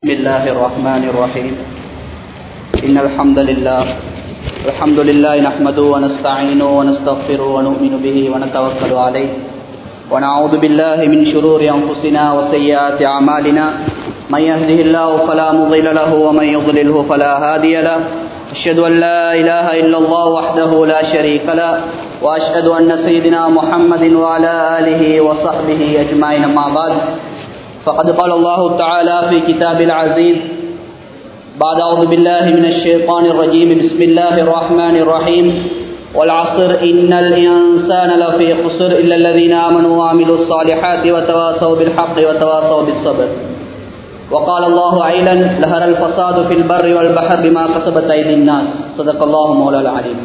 بسم الله الرحمن الرحيم إن الحمد لله الحمد لله نحمده ونستعينه ونستغفره ونؤمن به ونتوكل عليه ونعوذ بالله من شرور أنفسنا وسيئات أعمالنا من يهده الله فلا مضل له ومن يضلله فلا هادي له أشهد أن لا إله إلا الله وحده لا شريك له وأشهد أن سيدنا محمد وعلى آله وصحبه أجمعين مع بعد فقد قال الله تعالى في كتاب العزيز بعد أعوذ بالله من الشيطان الرجيم بسم الله الرحمن الرحيم والعصر إن الإنسان لفي خسر إلا الذين آمنوا وعملوا الصالحات وتواصوا بالحق وتواصوا بالصبر وقال الله أيضا ظهر الفساد في البر والبحر بما كسبت أيدي الناس صدق الله مولى العليم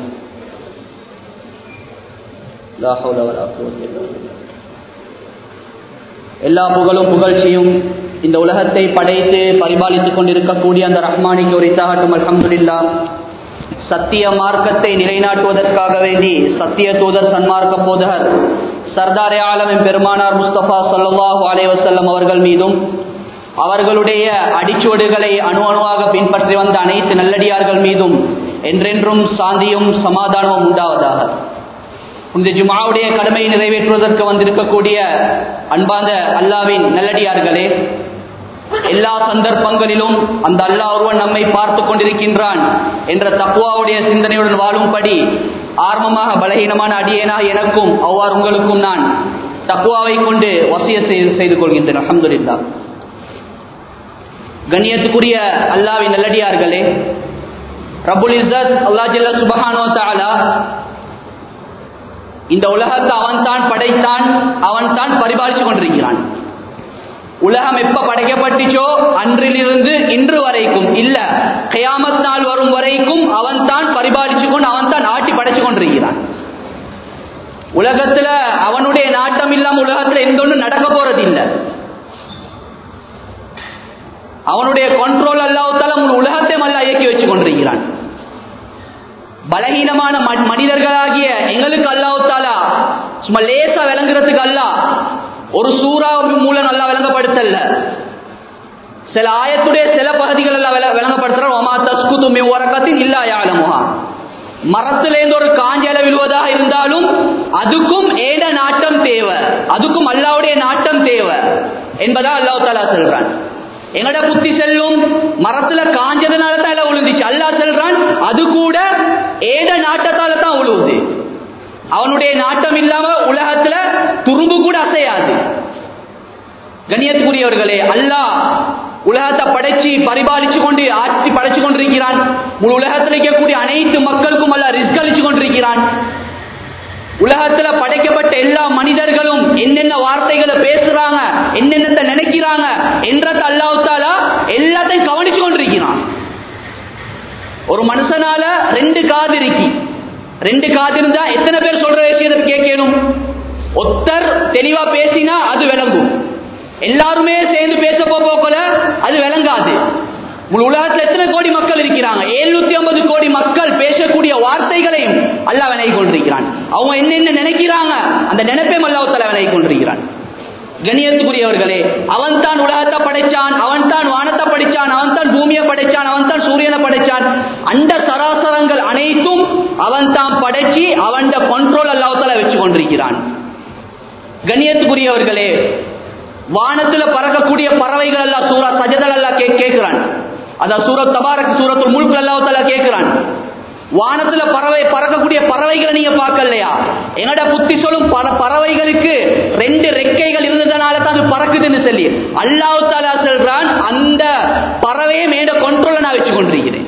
لا حول ولا قوة إلا بالله எல்லா புகழும் புகழ்ச்சியும் இந்த உலகத்தை படைத்து பரிபாலித்துக் கொண்டிருக்கக்கூடிய அந்த ரஹ்மானிக்கு ஒரு இத்தாகட்டும் அல்ஹம்துலில்லா சத்திய மார்க்கத்தை நிலைநாட்டுவதற்காக வேண்டி சத்திய தூதர் சன்மார்க்க போதகர் சர்தாரே ஆலமின் பெருமானார் முஸ்தபா சல்லாஹூ அலைவசல்லம் அவர்கள் மீதும் அவர்களுடைய அடிச்சுவடுகளை அணு அணுவாக பின்பற்றி வந்த அனைத்து நல்லடியார்கள் மீதும் என்றென்றும் சாந்தியும் சமாதானமும் உண்டாவதாக இந்த ஜுமாவுடைய கடமையை நிறைவேற்றுவதற்கு வந்திருக்கக்கூடிய அன்பாந்த அல்லாவின் நல்லடியார்களே எல்லா சந்தர்ப்பங்களிலும் அந்த அல்லா ஒருவன் நம்மை பார்த்து கொண்டிருக்கின்றான் என்ற தக்குவாவுடைய சிந்தனையுடன் வாழும்படி ஆர்வமாக பலகீனமான அடியேனாக எனக்கும் அவ்வாறு உங்களுக்கும் நான் தக்குவாவை கொண்டு வசிய செய்து கொள்கின்றேன் அஹமதுல்லா கண்ணியத்துக்குரிய அல்லாவின் நல்லடியார்களே ரபுல் இசத் அல்லா ஜல்ல சுபஹானோ தாலா இந்த உலகத்தை அவன் தான் படைத்தான் அவன் தான் பரிபாலித்துக் கொண்டிருக்கிறான் உலகம் எப்ப படைக்கப்பட்டுச்சோ அன்றிலிருந்து இன்று வரைக்கும் இல்ல கயாமத் நாள் வரும் வரைக்கும் அவன் தான் பரிபாலிச்சு கொண்டு அவன் தான் ஆட்டி படைச்சு கொண்டிருக்கிறான் உலகத்துல அவனுடைய நாட்டம் இல்லாம உலகத்துல எந்த ஒன்று நடக்க போறது இல்லை அவனுடைய கண்ட்ரோல் அல்லாவுத்தால உலகத்தை அல்ல இயக்கி வச்சு கொண்டிருக்கிறான் பலகீனமான மனிதர்களாகிய எங்களுக்கு அல்லாவுத்தாலா சும்மா லேசா விளங்குறதுக்கு அல்ல ஒரு சூறா மூலம் நல்லா விளங்கப்படுத்தல சில ஆயத்துடைய சில பகுதிகள் எல்லாம் விளங்கப்படுத்துறோம் ஒமா தஸ்குது மே உறக்கத்தின் இல்லா யாழமுகா மரத்திலேருந்து ஒரு காஞ்சல விழுவதாக இருந்தாலும் அதுக்கும் ஏட நாட்டம் தேவை அதுக்கும் அல்லாவுடைய நாட்டம் தேவை என்பதா அல்லாஹ் தாலா சொல்றான் எங்கட புத்தி செல்லும் மரத்துல காஞ்சதுனால தான் எல்லாம் விழுந்துச்சு அல்லா செல்றான் அது கூட ஏட நாட்டத்தால தான் உழுவுது அவனுடைய நாட்டம் இல்லாம உலகத்துல துரும்பு கூட அசையாது கண்ணியத்துக்குரியவர்களே அல்லாஹ் உலகத்தை படைச்சு பரிபாலிச்சு கொண்டு ஆட்சி படைச்சு கொண்டிருக்கிறான் முழு உலகத்தில் இருக்கக்கூடிய அனைத்து மக்களுக்கும் அல்ல ரிஸ்க் அளிச்சு கொண்டிருக்கிறான் உலகத்துல படைக்கப்பட்ட எல்லா மனிதர்களும் என்னென்ன வார்த்தைகளை பேசுறாங்க என்னென்னத்தை நினைக்கிறாங்க என்றத அல்லாவுத்தாலா எல்லாத்தையும் கவனிச்சு கொண்டிருக்கிறான் ஒரு மனுஷனால ரெண்டு காது இருக்கி ரெண்டு காது இருந்தா எத்தனை பேர் சொல்ற விஷயத்தை கேட்கணும் ஒத்தர் தெளிவா பேசினா அது விளங்கும் எல்லாருமே சேர்ந்து பேச போல அது விளங்காது முழு உலகத்தில் எத்தனை கோடி மக்கள் இருக்கிறாங்க எழுநூத்தி ஐம்பது கோடி மக்கள் பேசக்கூடிய வார்த்தைகளையும் அல்லா விலகி கொண்டிருக்கிறான் அவங்க என்னென்ன நினைக்கிறாங்க அந்த நினைப்பையும் அல்லாஹால விலகி கொண்டிருக்கிறான் கணியத்துக்குரியவர்களே அவன் தான் உலகத்தை படைச்சான் அவன் தான் வானத்தை படிச்சான் அவன் தான் பூமியை படைச்சான் அவன் தான் சூரியனை படைச்சான் அந்த சராசரங்கள் அனைத்தும் அவன் தான் படைச்சு அவன் கண்ட்ரோல் அல்லாஹால வச்சு கொண்டிருக்கிறான் கண்ணியத்துக்குரியவர்களே வானத்துல பறக்கக்கூடிய பறவைகள் எல்லாம் சூரா சஜதல் எல்லாம் கேட்கிறான் அதான் சூரத் தபாரக் சூரத்துல் முழுக்க அல்லாஹால கேட்கிறான் வானத்துல பறவை பறக்கக்கூடிய பறவைகளை நீங்க பார்க்கலையா என்னோட புத்தி சொல்லும் பல பறவைகளுக்கு ரெண்டு ரெக்கைகள் இருந்ததுனால தான் அது பறக்குதுன்னு சொல்லி அல்லாஹு தாலா சொல்றான் அந்த பறவையை மேட கண்ட்ரோல நான் வச்சு கொண்டிருக்கிறேன்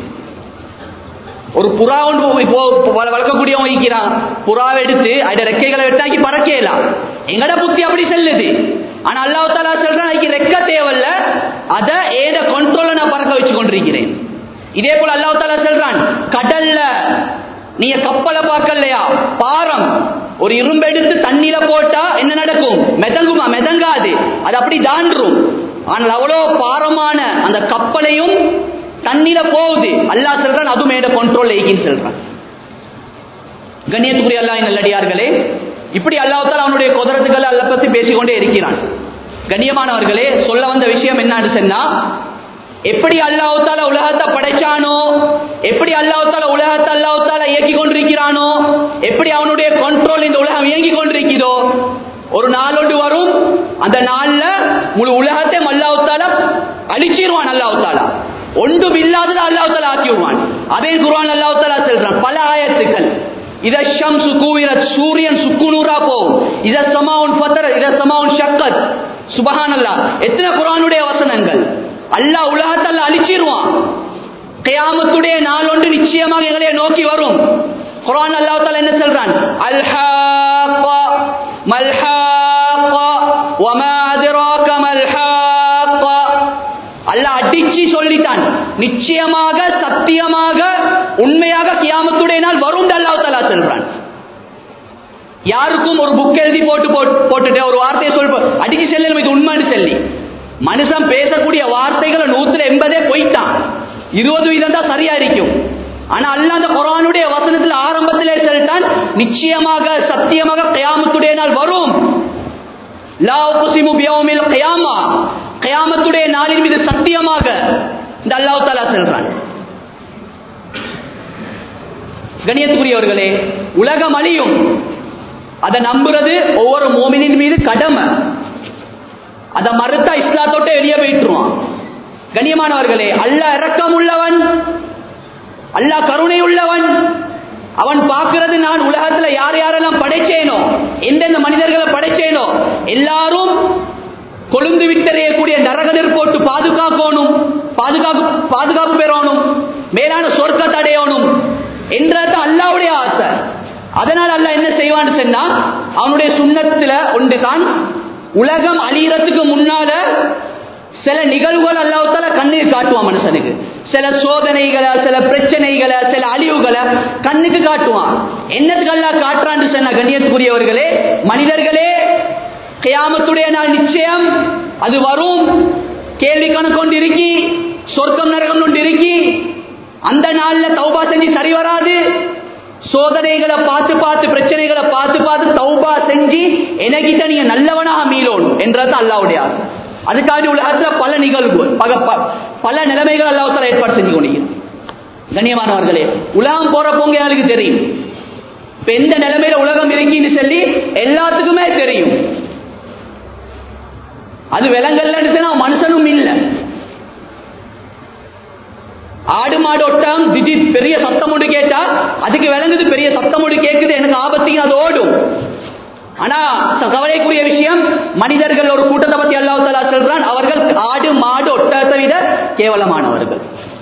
ஒரு புறா ஒன்று வளர்க்கக்கூடியவங்க வைக்கிறான் புறாவை எடுத்து அதோட ரெக்கைகளை வெட்டாக்கி பறக்கலாம் எங்கட புத்தி அப்படி செல்லுது ஆனா அல்லாஹ் தாலா சொல்றான் அதுக்கு ரெக்க தேவையில்ல அதை ஏத கண்ட்ரோல நான் பறக்க வச்சு கொண்டிருக்கிறேன் இதே போல அல்லாஹ் தாலா சொல்றான் கடல்ல நீங்க கப்பலை பார்க்கலையா பாரம் ஒரு இரும்பு எடுத்து தண்ணியில போட்டா என்ன நடக்கும் மெதங்குமா மெதங்காது அது அப்படி தாண்டும் ஆனால் அவ்வளவு பாரமான அந்த கப்பலையும் தண்ணியில போகுது அல்லாஹ் சொல்றான் அது மேட கண்ட்ரோல் ஏகின்னு சொல்றான் கண்ணியத்துக்குரிய அல்லாஹ் நல்லடியார்களே இப்படி அல்லாஹால அவனுடைய குதிரத்துக்களை அல்ல பத்தி பேசிக்கொண்டே இருக்கிறான் கண்ணியமானவர்களே சொல்ல வந்த விஷயம் என்னன்னு சொன்னா எப்படி அல்லாஹ் தாலா உலகத்தை படைச்சானோ எப்படி அல்லாஹ் தாலா உலகத்தை அல்லாஹ் தாலா இயக்கி கொண்டிருக்கிறானோ எப்படி அவனுடைய கண்ட்ரோல் இந்த உலகம் இயங்கி கொண்டிருக்கிறதோ ஒரு நாள் ஒன்று வரும் அந்த நாள்ல முழு உலகத்தை அல்லாஹ் தாலா அழிச்சிருவான் அல்லாஹ் தாலா ஒன்றும் இல்லாதது அல்லாஹ் தாலா ஆக்கி விடுவான் அதே குர்ஆன் அல்லாஹ் தாலா சொல்றான் பல ஆயத்துக்கள் இத ஷம்சு கூவிரத் சூரியன் சுக்குநூறா போகும் இத சமாவுன் ஃபத்தர இத சமாவுன் ஷக்கத் சுபஹானல்லாஹ் எத்தனை குர்ஆனுடைய வசனங்கள் அல்லாஹ் உலகத்தை அல்லாஹ் அழிச்சிருவான் கியாமத்துடைய நாள் ஒன்று நிச்சயமாக எங்களை நோக்கி வரும் குர்ஆன் அல்லாஹ் தஆலா என்ன சொல்றான் அல்ஹாக்கா மல்ஹாக்கா வமா அத்ராக மல்ஹாக்கா அல்லாஹ் அடிச்சு சொல்லிட்டான் நிச்சயமாக சத்தியமாக உண்மையாக கியாமத்துடைய நாள் வரும் அல்லாஹ் தஆலா சொல்றான் யாருக்கும் ஒரு புக் எழுதி போட்டு போட்டு- போட்டுட்டு ஒரு வார்த்தையை சொல் அடிச்சு செல்லணும் இது உண்மைன்னு சொல்லி மனுஷன் பேசக்கூடிய வார்த்தைகளை நூத்துல எண்பதே போயிட்டான் இருபது வீதம் தான் சரியா இருக்கும் ஆனா அல்லாஹ் அந்த குர்ஆனுடைய வசனத்துல ஆரம்பத்திலே சொல்லிட்டான் நிச்சயமாக சத்தியமாக கியாமத்துடைய நாள் வரும் லா உக்ஸிமு பியௌமில் கியாமா கியாமத்துடைய நாளின் மீது சத்தியமாக இந்த அல்லாஹ் தஆலா சொல்றான் கணியத்துக்குரியவர்களே உலகம் அழியும் அதை நம்புறது ஒவ்வொரு மோமினின் மீது கடமை அதை மறுத்தா இஸ்லாத்தோட்ட வெளியே போயிட்டுருவான் கண்ணியமானவர்களே அல்லாஹ் இரக்கம் உள்ளவன் அல்லாஹ் கருணை உள்ளவன் அவன் பார்க்கிறது நான் உலகத்துல யார் யாரெல்லாம் படைச்சேனோ எந்தெந்த மனிதர்களை படைச்சேனோ எல்லாரும் கொழுந்து விட்டறியக்கூடிய நரக நெருப்போட்டு பாதுகாக்கணும் பாதுகாப்பு பாதுகாப்பு பெறணும் மேலான சொர்க்கத்தை அடையணும் என்றது அல்லாவுடைய ஆசை அதனால் அல்லாஹ் என்ன செய்வான்னு சொன்னா அவனுடைய சுண்ணத்துல ஒன்று தான் உலகம் அழியறதுக்கு முன்னால சில நிகழ்வுகள் அல்லாஹால கண்ணுக்கு காட்டுவான் மனுஷனுக்கு சில சோதனைகளை சில பிரச்சனைகளை சில அழிவுகளை கண்ணுக்கு காட்டுவான் என்னத்துக்கு அல்லாஹ் காட்டுறான்னு சொன்ன கண்ணியத்துக்குரியவர்களே மனிதர்களே கியாமத்துடைய நாள் நிச்சயம் அது வரும் கேள்வி கணக்கு கொண்டு இருக்கி சொர்க்கம் நரகம் கொண்டு இருக்கி அந்த நாள்ல தௌபா செஞ்சு சரி வராது சோதனைகளை பார்த்து பார்த்து பிரச்சனைகளை பார்த்து பார்த்து தௌபா செஞ்சு எனக்கிட்ட நீங்க நல்லவனாக மீளோன் என்றது அல்லாவுடைய ஆசை அதுக்காக உலகத்துல பல நிகழ்வு பக- ப- பல நிலைமைகள் அல்லாஹால ஏற்பாடு செஞ்சு கொண்டிருக்கிறது கண்ணியமானவர்களே உலகம் போற போங்க எனக்கு தெரியும் இப்ப எந்த நிலைமையில உலகம் இருக்குன்னு சொல்லி எல்லாத்துக்குமே தெரியும் அது விலங்கல்லன்னு சொன்னா மனுஷனும் இல்லை ஆடு மாடு ஒட்டம் திடீர் பெரிய சத்தம் ஒன்று கேட்டா அதுக்கு விளங்குது பெரிய சத்தம் ஒன்று கேட்குது எனக்கு ஆபத்தையும் அது ஓடும் ஆனா ச- கவலைக்குரிய விஷயம் மனிதர்கள் ஒரு கூட்டத்தை பத்தி அல்லாஹ் தஆலா சொல்றான் அவர்கள் ஆடு மாடு ஒட்டத்தை விட கேவலமானவர்கள்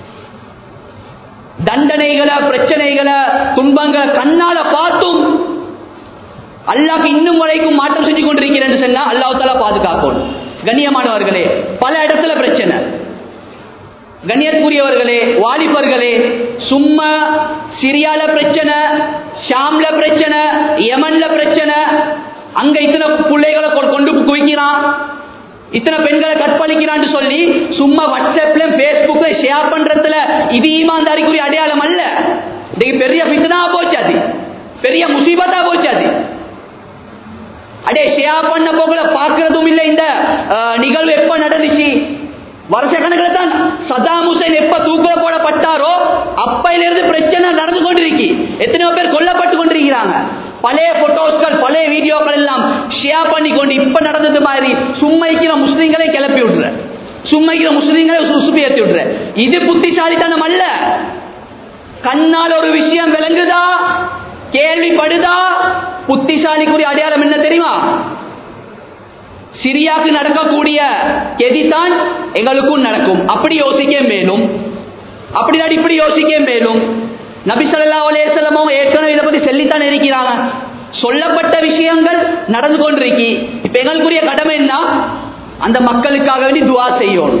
தண்டனைகளை பிரச்சனைகளை துன்பங்களை கண்ணால பார்த்தும் அல்லாஹ் இன்னும் வரைக்கும் மாற்றம் செஞ்சு கொண்டிருக்கிறேன் சொன்னா அல்லாஹ் தஆலா பாதுகாக்கணும் கண்ணியமானவர்களே பல இடத்துல பிரச்சனை கண்ணியத்துக்குரியவர்களே வாலிபர்களே சும்மா சிரியால பிரச்சனை ஷாம்ல பிரச்சனை யமன்ல பிரச்சனை அங்க இத்தனை பிள்ளைகளை கொ- கொண்டு குவிக்கிறான் இத்தனை பெண்களை கற்பழிக்கிறான்னு சொல்லி சும்மா வாட்ஸ்அப்ல பேஸ்புக்ல ஷேர் பண்றதுல இது ஈமான்தாரிக்குரிய அடையாளம் அல்ல இன்னைக்கு பெரிய ஃபித்னா போச்சு அது பெரிய முசீபத்தா போச்சு அது அடே ஷேர் பண்ண போகல பார்க்கறதும் இல்லை இந்த அஹ், நிகழ்வு எப்ப நடந்துச்சு வருஷ கணக்கில் தான் சதாம் ஹுசைன் எப்ப தூக்கில போடப்பட்டாரோ அப்பையிலிருந்து பிரச்சனை நடந்து கொண்டிருக்கு எத்தனையோ பேர் கொல்லப்பட்டு கொண்டிருக்கிறாங்க பழைய போட்டோஸ்கள் பழைய வீடியோக்கள் எல்லாம் ஷேர் பண்ணி கொண்டு இப்ப நடந்தது மாதிரி சும்மைக்கிற முஸ்லீம்களை கிளப்பி விடுற சும்மைக்கிற முஸ்லீம்களை சுசுப்பி ஏற்றி விடுற இது புத்திசாலித்தனம் அல்ல கண்ணால் ஒரு விஷயம் விளங்குதா கேள்விப்படுதா புத்திசாலிக்குரிய அடையாளம் என்ன தெரியுமா சிரியாக்கு நடக்கக்கூடிய கெதிதான் எங்களுக்கும் நடக்கும் அப்படி யோசிக்க மேலும் அப்படி இல்லாட்டி இப்படி யோசிக்க மேலும் நபி ஸல்லல்லாஹு அலைஹி வஸல்லம் அவங்க ஏற்கனவே இதை பத்தி சொல்லித்தான் இருக்கிறாங்க சொல்லப்பட்ட விஷயங்கள் நடந்து கொண்டிருக்கி இப்ப எங்களுக்குரிய கடமை என்ன அந்த மக்களுக்காக வேண்டி துவா செய்யணும்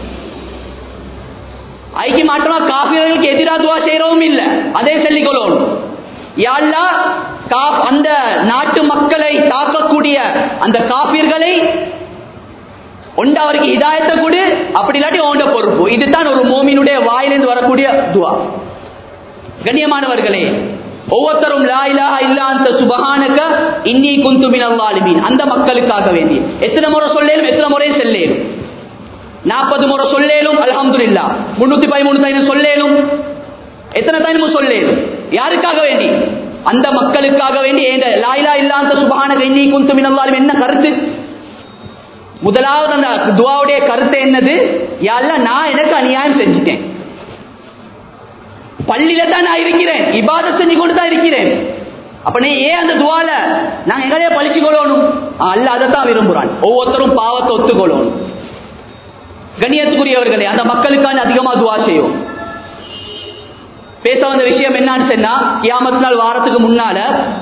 ஐக்கிய மாற்றமா காபிர்களுக்கு எதிராக துவா செய்யறவும் இல்லை அதே சொல்லிக்கொள்ளணும் யாழ்லா கா- அந்த நாட்டு மக்களை தாக்கக்கூடிய அந்த காபிர்களை ஒன்று அவருக்கு இதாயத்தை கொடு அப்படி இல்லாட்டி உன்ட பொறுப்பு இதுதான் ஒரு மோமினுடைய வாயிலிருந்து வரக்கூடிய துவா கண்ணியமானவர்களே ஒவ்வொருத்தரும் லா இலாஹா இல்லா அந்த சுபஹானக இன்னி குந்து மினல் ஸாலிமீன் அந்த மக்களுக்காக வேண்டி எத்தனை முறை சொல்லேனும் எத்தனை முறை செல்லேனும் நாற்பது முறை சொல்லேலும் அல்ஹம்துலில்லா முன்னூத்தி பதிமூணு தைனம் சொல்லேலும் எத்தனை தைனமும் சொல்லேலும் யாருக்காக வேண்டி அந்த மக்களுக்காக வேண்டி ஏண்ட லாயிலா இல்லாத சுபான கண்ணி குந்து மினல்லாலும் என்ன கருத்து முதலாவது அந்த துவாவுடைய கருத்து என்னது யாழ்ல நான் எனக்கு அநியாயம் செஞ்சுட்டேன் பள்ளியில தான் நான் இருக்கிறேன் இபாத செஞ்சு கொண்டு தான் இருக்கிறேன் அப்ப நீ ஏன் அந்த துவால நாங்க எங்களையே பழிச்சு கொள்ளணும் அல்ல அதைத்தான் விரும்புறான் ஒவ்வொருத்தரும் பாவத்தை ஒத்துக்கொள்ளணும் கண்ணியத்துக்குரியவர்களே அந்த மக்களுக்கான அதிகமா துவா செய்யும் பேச வந்த விஷயம் என்னன்னு சொன்னா கியாமத் நாள் வாரத்துக்கு முன்னால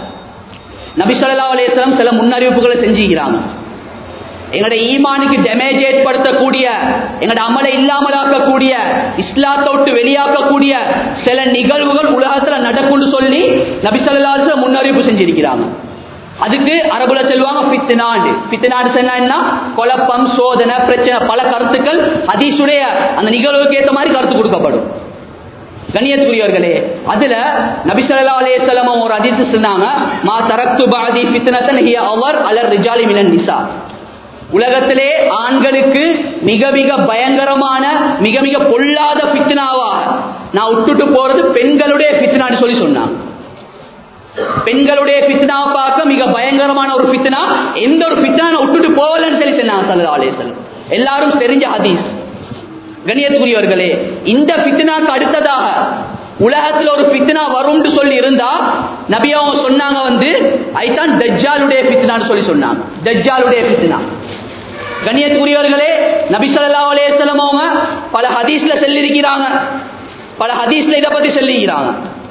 நபி ஸல்லல்லாஹு அலைஹி வஸல்லம் சில முன்னறிவிப்புகளை செஞ்சுக்கிறாங்க எங்களோட ஈமானுக்கு டேமேஜ் ஏற்படுத்தக்கூடிய எங்களோட அமலை இல்லாமலாக்கக்கூடிய இஸ்லாத்தை விட்டு வெளியாக்கக்கூடிய சில நிகழ்வுகள் உலகத்துல நடக்கும்னு சொல்லி நபி ஸல்லல்லாஹு அலைஹி வஸல்லம் முன்னறிவிப்பு செஞ்சிருக்கிறாங்க அதுக்கு அரபுல சொல்லுவாங்க பித்தனாண்டு பித்தனாண்டு சொன்னா என்ன குழப்பம் சோதனை பிரச்சனை பல கருத்துக்கள் ஹதீஸுடைய அந்த நிகழ்வுக்கு ஏற்ற மாதிரி கருத்து கொடுக்கப்படும் கண்ணியத்துக்குரியவர்களே அதுல நபி ஸல்லல்லாஹு அலைஹி வஸல்லம் ஒரு ஹதீஸ் சொன்னாங்க மா தரக்து பாதி ஃபித்னத்தன் ஹிய அவர் அலர் ரிஜாலி மினன் நிசா உலகத்திலே ஆண்களுக்கு மிக மிக பயங்கரமான மிக மிக பொல்லாத ஃபித்னாவா நான் விட்டுட்டு போறது பெண்களுடைய ஃபித்னான்னு சொல்லி சொன்னாங்க பெண்களுடைய ஃபித்னாவை பார்க்க மிக பயங்கரமான ஒரு ஃபித்னா எந்த ஒரு ஃபித்னா நான் விட்டுட்டு போகலன்னு சொல்லி சொன்னாங்க ஸல்லல்லாஹு அலைஹி வஸல்லம் எல்லாரும் தெரிஞ்ச ஹதீஸ் கண்ணியத்துக்குரியவர்களே இந்த ஃபித்னாக்கு அடுத்ததாக உலகத்துல ஒரு ஃபித்னா வரும்னு சொல்லி இருந்தா நபி அவங்க சொன்னாங்க வந்து ஐதான் தஜ்ஜாலுடைய ஃபித்னான்னு சொல்லி சொன்னாங்க தஜ்ஜாலுடைய ஃபித்னா கண்ணியத்துக்குரியவர்களே நபி ஸல்லல்லாஹு அலைஹி வஸல்லம் அவங்க பல ஹதீஸ்ல சொல்லியிருக்கிறாங்க பல ஹதீஸ்ல இதை பத்தி சொல்லிக்கிறாங்க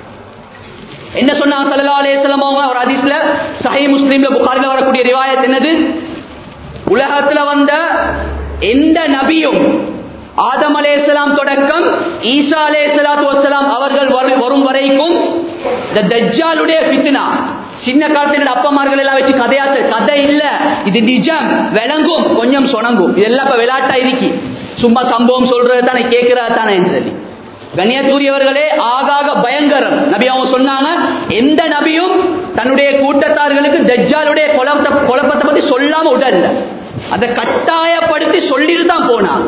என்ன சொன்னாங்க ஸல்லல்லாஹு அலைஹி வஸல்லம் அவங்க ஒரு ஹதீஸ்ல சஹீஹ் முஸ்லிம்ல புகாரில வரக்கூடிய ரிவாயத் என்னது உலகத்துல வந்த எந்த நபியும் ஆதம் அலைஹிஸ்ஸலாம் தொடக்கம் ஈசா அலைஹிஸ்ஸலாத்து வஸ்ஸலாம் அவர்கள் வரு- வரும் வரைக்கும் இந்த தஜ்ஜாலுடைய ஃபித்னா சின்ன காலத்துல அப்பமார்கள் எல்லாம் வச்சு கதையாத்து கதை இல்ல இது நிஜம் விளங்கும் கொஞ்சம் சொணங்கும் இதெல்லாம் இப்ப விளையாட்டா இருக்கி சும்மா சம்பவம் சொல்றது தானே கேட்கறது தானே சொல்லி கண்ணியத்துரியவர்களே ஆகாக பயங்கரம் நபி அவங்க சொன்னாங்க எந்த நபியும் தன்னுடைய கூட்டத்தார்களுக்கு தஜ்ஜாலுடைய குழப்பத்தை குழப்பத்தை பத்தி சொல்லாம விடல அதை கட்டாயப்படுத்தி சொல்லிட்டு தான் போனாங்க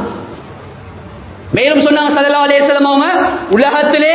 மேலும் சொன்னாங்க சல்லல்லாஹு அலைஹி வஸல்லம் அவங்க உலகத்திலே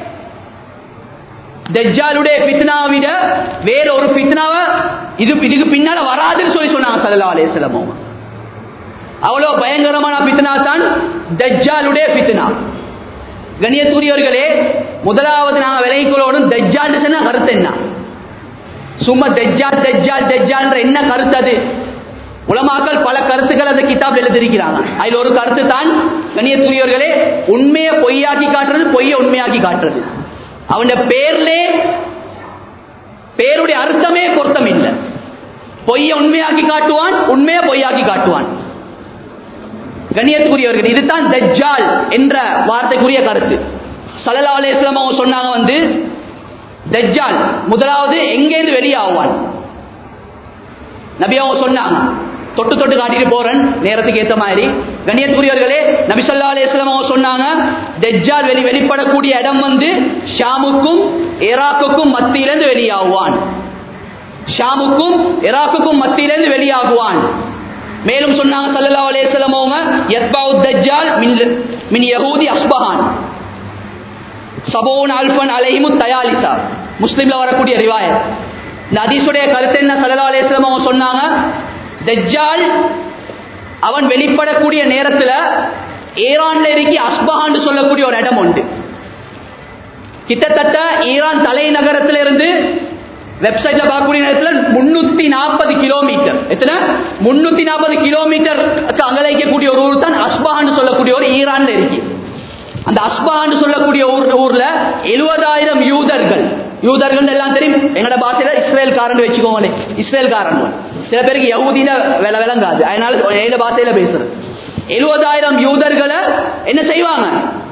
தஜ்ஜாலுடைய ஃபித்னாவை விட வேற ஒரு ஃபித்னாவை இது இதுக்கு பின்னால வராதுன்னு சொல்லி சொன்னாங்க சல்லல்லாஹு அலைஹி வஸல்லம் அவங்க அவ்வளவு பயங்கரமான ஃபித்னா தான் தஜ்ஜாலுடைய ஃபித்னா கண்ணியத்துரியவர்களே முதலாவது நாங்கள் விலைக்குள்ளோடும் தஜ்ஜால் சொன்ன கருத்து என்ன சும்மா தஜ்ஜால் தஜ்ஜால் தஜ்ஜால்ன்ற என்ன கருத்து அது உலமாக்கள் பல கருத்துக்கள் அந்த கிதாப் எழுதியிருக்கிறாங்க அதில் ஒரு கருத்து தான் கண்ணியத்துரியவர்களே உண்மையை பொய்யாக்கி காட்டுறது பொய்யை உண்மையாக்கி காட்டுறது அவன பேர்லே பேருடைய அர்த்தமே பொருத்தம் இல்லை பொய்யை உண்மையாக்கி காட்டுவான் உண்மையை பொய்யாக்கி காட்டுவான் கண்ணியத்துக்குரியவர்கள் இதுதான் தஜ்ஜால் என்ற வார்த்தைக்குரிய கருத்து சல்லல்லாஹு அலைஹி வஸல்லம் அவங்க சொன்னாங்க வந்து தஜ்ஜால் முதலாவது எங்கேருந்து வெளியாகுவான் நபி அவங்க சொன்னாங்க தொட்டு தொட்டு காட்டிட்டு போறேன் நேரத்துக்கு ஏத்த மாதிரி கண்ணியத்துக்குரியவர்களே நபி ஸல்லல்லாஹு அலைஹி வஸல்லம் அவங்க சொன்னாங்க தஜ்ஜால் வெளி வெளிப்படக்கூடிய இடம் வந்து ஷாமுக்கும் ஈராக்குக்கும் மத்தியிலிருந்து வெளியாகுவான் ஷாமுக்கும் ஈராக்குக்கும் மத்தியிலிருந்து வெளியாகுவான் மேலும் சொன்னாங்க ஸல்லல்லாஹு அலைஹி வஸல்லம் அவங்க யத்பவு தஜ்ஜால் மின் மின் யஹூதி அஸ்பஹான் சபோன் அல்ஃபன் அலைஹிமு தயாலிசா முஸ்லிம்ல வரக்கூடிய ரிவாயத் இந்த ஹதீஸுடைய கருத்து என்ன ஸல்லல்லாஹு அலைஹி வஸல்லம் அவங்க சொன்னாங்க தஜ்ஜால் அவன் வெளிப்படக்கூடிய நேரத்துல ஈரான்ல இருக்கி அஸ்பஹான்னு சொல்லக்கூடிய ஒரு இடம் உண்டு கிட்டத்தட்ட ஈரான் தலைநகரத்துல இருந்து வெப்சைட்ல பார்க்கக்கூடிய நேரத்தில் முன்னூத்தி நாற்பது கிலோமீட்டர் எத்தனை முன்னூத்தி நாற்பது கிலோமீட்டர் அங்கலைக்கக்கூடிய ஒரு ஊர் தான் அஸ்பஹான்னு சொல்லக்கூடிய ஒரு ஈரான்ல இருக்கு அந்த அஸ்பஹான்னு சொல்லக்கூடிய ஊர் ஊர்ல எழுபதாயிரம் யூதர்கள் யூதர்கள் எல்லாம் தெரியும் எங்கட பாஷையில இஸ்ரேல் காரன் வச்சுக்கோங்களே இஸ்ரேல் காரன் சில பேருக்கு யகுதியில வில விளங்காது அதனால எந்த பாஷையில பேசுறது எழுபதாயிரம் யூதர்களை என்ன செய்வாங்க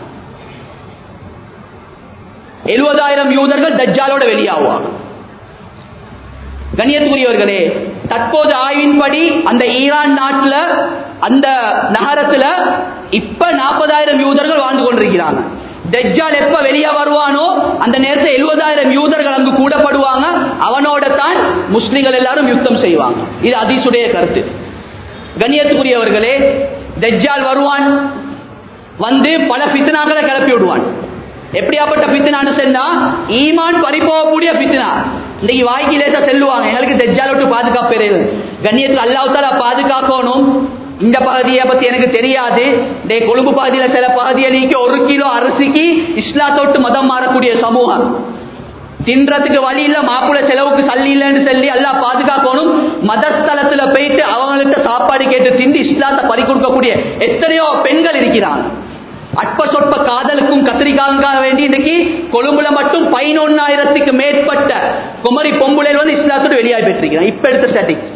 எழுபதாயிரம் யூதர்கள் தஜ்ஜாலோட வெளியாகுவாங்க கண்ணியத்துக்குரியவர்களே தற்போது ஆய்வின்படி அந்த ஈரான் நாட்டுல அந்த நகரத்துல இப்ப நாற்பதாயிரம் யூதர்கள் வாழ்ந்து கொண்டிருக்கிறாங்க தஜ்ஜால் எப்ப வெளியே வருவானோ அந்த நேரத்தில் எழுபதாயிரம் யூதர்கள் அங்கு கூடப்படுவாங்க அவனோட தான் முஸ்லிம்கள் எல்லாரும் யுத்தம் செய்வாங்க இது அதிசுடைய கருத்து கண்ணியத்துக்குரியவர்களே தஜ்ஜால் வருவான் வந்து பல பித்னாக்களை கிளப்பி விடுவான் எப்படியாப்பட்ட பித்னான்னு சொன்னா ஈமான் பறிப்போகக்கூடிய பித்னா இன்னைக்கு வாய்க்கு லேசா செல்லுவாங்க எங்களுக்கு தெஜ்ஜால் விட்டு பாதுகாப்பு இருக்குது கண்ணியத்தில் அல்லாஹால பாதுகாக்கணும் இந்த பகுதியை பத்தி எனக்கு தெரியாது டே கொழும்பு பகுதியில சில பகுதியை நீக்கி ஒரு கிலோ அரிசிக்கு இஸ்லாத்தோட்டு மதம் மாறக்கூடிய சமூகம் தின்றதுக்கு வழி இல்ல மாப்பிள்ள செலவுக்கு சல்லி இல்லைன்னு சொல்லி எல்லாம் பாதுகாக்கணும் மதஸ்தலத்துல போயிட்டு அவங்கள்ட்ட சாப்பாடு கேட்டு திண்டு இஸ்லாத்தை பறி கொடுக்கக்கூடிய எத்தனையோ பெண்கள் இருக்கிறாங்க அற்ப சொற்ப காதலுக்கும் கத்திரிக்காக வேண்டி இன்னைக்கு கொழும்புல மட்டும் பதினொன்னாயிரத்துக்கு மேற்பட்ட குமரி பொம்புளையில் வந்து இஸ்லாத்தோடு வெளியாகி பெற்றிருக்கிறான் இப்ப எடுத்த ஸ்டாட்டிக்ஸ்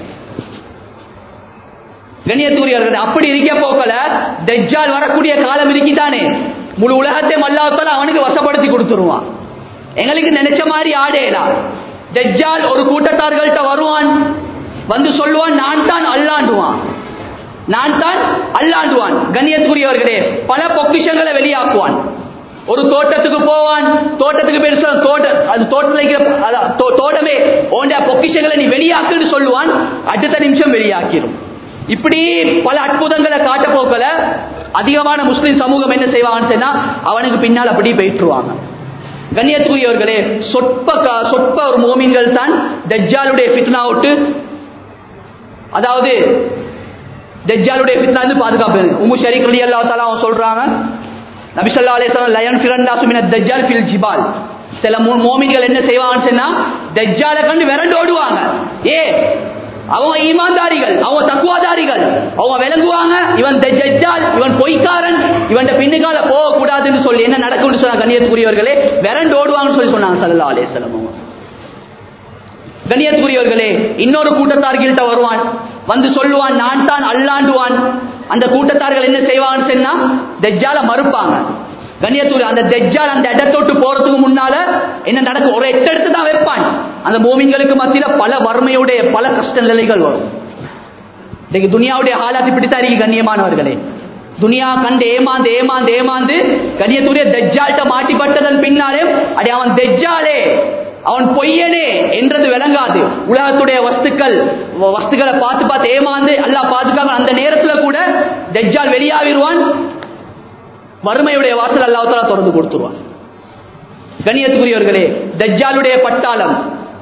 கண்ணியத்தூரியர்கள் அப்படி இருக்க போக்கல தெஜ்ஜால் வரக்கூடிய காலம் இருக்கித்தானே முழு உலகத்தை மல்லாத்தால அவனுக்கு வசப்படுத்தி கொடுத்துருவான் எங்களுக்கு நினைச்ச மாதிரி ஆடேலாம் தெஜ்ஜால் ஒரு கூட்டத்தார்கள்ட்ட வருவான் வந்து சொல்லுவான் நான் தான் அல்லாண்டுவான் நான் தான் அல்லாண்டுவான் கண்ணியத்துக்குரியவர்களே பல பொக்கிஷங்களை வெளியாக்குவான் ஒரு தோட்டத்துக்கு போவான் தோட்டத்துக்கு பேர் சொல்ல தோட்ட அது தோட்டத்தில் இருக்கிற அதான், தோ- தோட்டமே ஓண்ட பொக்கிஷங்களை நீ வெளியாக்குன்னு சொல்லுவான் அடுத்த நிமிஷம் வெளியாக்கிடும் இப்படி பல அற்புதங்களை காட்ட போக்கல அதிகமான முஸ்லிம் சமூகம் என்ன செய்வாங்கன்னு சொன்னா அவனுக்கு பின்னால் அப்படி போயிட்டுருவாங்க கண்ணியத்துக்குரியவர்களே சொற்ப கா- சொற்ப ஒரு மோமீன்கள் தான் தஜ்ஜாலுடைய ஃபித்னா விட்டு அதாவது தஜ்ஜாலுடைய ஃபித்னா இருந்து பாதுகாப்பு உம்மு ஷரீக் ரலியல்லாஹு தஆலா அவங்க சொல்றாங்க நபி ஸல்லல்லாஹு அலைஹி வஸல்லம் லயன் ஃபிரன்னாசு மின தஜ்ஜால் ஃபில் ஜிபால் சில மூ- மோமின்கள் என்ன செய்வாங்கன்னு சொன்னா தஜ்ஜாலை கண்டு விரண்டு ஓடுவாங்க ஏ அவங்க ஈமான்தாரிகள் அவங்க தக்குவாதாரிகள் அவங்க விளங்குவாங்க இவன் த- தஜ்ஜால் இவன் பொய்க்காரன் இவன் பின்னுக்கால போக கூடாதுன்னு சொல்லி என்ன நடக்கும்னு சொன்னா கண்ணியத்துக்குரியவர்களே விரண்டு ஓடுவாங்கன்னு சொல்லி சொன்னாங்க ஸல்லல்லாஹு அலைஹி வஸல்லம் அவங்க கண்ணியத்துக்குரியவர்களே இன்னொரு கூட்டத்தார்கள்ட்ட வருவான் வந்து சொல்லுவான் நான் தான் அல்லாண்டுவான் அந்த கூட்டத்தார்கள் என்ன செய்வாங்கன்னு சொன்னா தெஜ்ஜால மறுப்பாங்க கண்ணியத்துக்குரிய அந்த தெஜ்ஜால் அந்த இடத்தொட்டு போறதுக்கு முன்னால என்ன நடக்கும் ஒரு எட்டு எடுத்து தான் வைப்பான் அந்த மூமின்களுக்கு மத்தியில பல வறுமையுடைய பல கஷ்ட நிலைகள் வரும் இன்னைக்கு துனியாவுடைய ஹாலாத் இப்படித்தான் இருக்கு கண்ணியமானவர்களே துனியா கண்டு ஏமாந்து ஏமாந்து ஏமாந்து கண்ணியத்துடைய தெஜ்ஜால்ட்ட மாட்டிப்பட்டதன் பின்னாலே அடி அவன் தெஜ்ஜாலே அவன் பொய்யனே என்றது விளங்காது உலகத்துடைய வஸ்துக்கள் வ- வஸ்துக்களை பார்த்து பார்த்து ஏமாந்து அல்லாஹ் பாதுகாக்க அந்த நேரத்துல கூட தெஜ்ஜால் வெளியாகிடுவான் வறுமையுடைய வாசல் அல்லாஹ் தஆலா திறந்து கொடுத்துருவான் கண்ணியத்துக்குரியவர்களே தஜ்ஜாலுடைய பட்டாளம்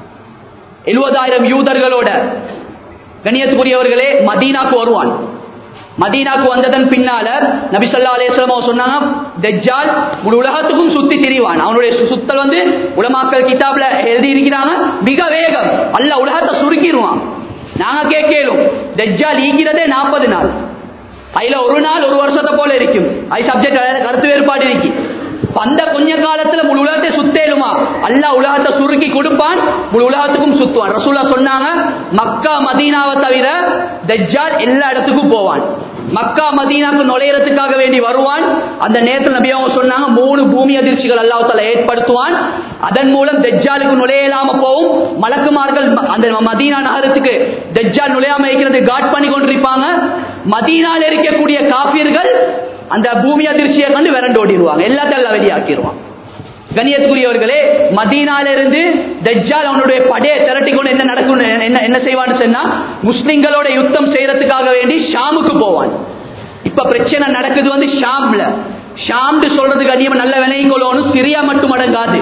எழுபதாயிரம் யூதர்களோட கண்ணியத்துக்குரியவர்களே மதீனாக்கு வருவான் மதீனாக்கு வந்ததன் பின்னால நபி ஸல்லல்லாஹு அலைஹி வஸல்லம் அவங்க சொன்னாங்க தஜ்ஜால் முழு உலகத்துக்கும் சுத்தி திரிவான் அவனுடைய சு- சுத்தல் வந்து உலமாக்கள் கிதாப்ல எழுதி இருக்கிறாங்க மிக வேகம் அல்லாஹ் உலகத்தை சுருக்கிடுவான் நாங்க கேட்கலும் தஜ்ஜால் ஈக்கிறதே நாற்பது நாள் அதுல ஒரு நாள் ஒரு வருஷத்தை போல இருக்கும் அது சப்ஜெக்ட் கருத்து வேறுபாடு இருக்கு அந்த கொஞ்ச காலத்துல முழு உலகத்தை சுத்தேலுமா அல்லாஹ் உலகத்தை சுருக்கி கொடுப்பான் முழு உலகத்துக்கும் சுத்துவான் ரசூலா சொன்னாங்க மக்கா மதீனாவை தவிர தஜ்ஜால் எல்லா இடத்துக்கும் போவான் மக்கா மதீனாக்கு நுழையறதுக்காக வேண்டி வருவான் அந்த நேரத்தில் நபி அவங்க சொன்னாங்க மூணு பூமி அதிர்ச்சிகள் அல்லாஹ் தஆலா ஏற்படுத்துவான் அதன் மூலம் தஜ்ஜாலுக்கு நுழையலாம போகும் மலக்குமார்கள் ம- அந்த மதீனா நகரத்துக்கு தஜ்ஜால் நுழையாம இருக்கிறது காட் பண்ணி கொண்டிருப்பாங்க மதீனால இருக்கக்கூடிய காபியர்கள் அந்த பூமி அதிர்ச்சியை கண்டு விரண்டு ஓடிடுவாங்க எல்லாத்தையும் எல்லாம் வெளியாக்கிடுவான் கண்ணியத்துக்குரியவர்களே மதீனால இருந்து தஜ்ஜால் அவனுடைய படையை திரட்டி கொண்டு என்ன நடக்கும் என்ன என்ன செய்வான்னு சொன்னா முஸ்லிம்களோட யுத்தம் செய்யறதுக்காக வேண்டி ஷாமுக்கு போவான் இப்ப பிரச்சனை நடக்குது வந்து ஷாம்ல ஷாம்னு சொல்றதுக்கு அதிகமா நல்ல விலையை கொள்ளணும் சிரியா மட்டும் அடங்காது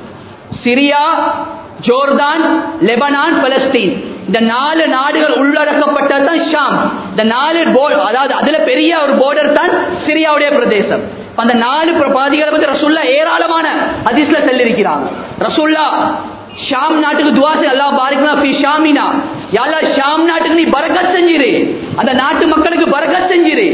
சிரியா ஜோர்தான் லெபனான் பலஸ்தீன் இந்த நாலு நாடுகள் உள்ளடக்கப்பட்டதுதான் ஷாம் இந்த நாலு போ- அதாவது அதுல பெரிய ஒரு போர்டர் தான் சிரியாவுடைய பிரதேசம் இப்ப அந்த நாலு பிர- பாதிகளை பத்தி ரசுல்லா ஏராளமான ஹதீஸ்ல சொல்லியிருக்கிறாங்க ரசுல்லா ஷாம் நாட்டுக்கு துவா செய் அல்லாஹ் பாரிக்னா ஃபி ஷாமினா யா அல்லாஹ் ஷாம் நாட்டுக்கு நீ பரக்கத் செஞ்சிரு அந்த நாட்டு மக்களுக்கு பரக்கத் செஞ்சிரு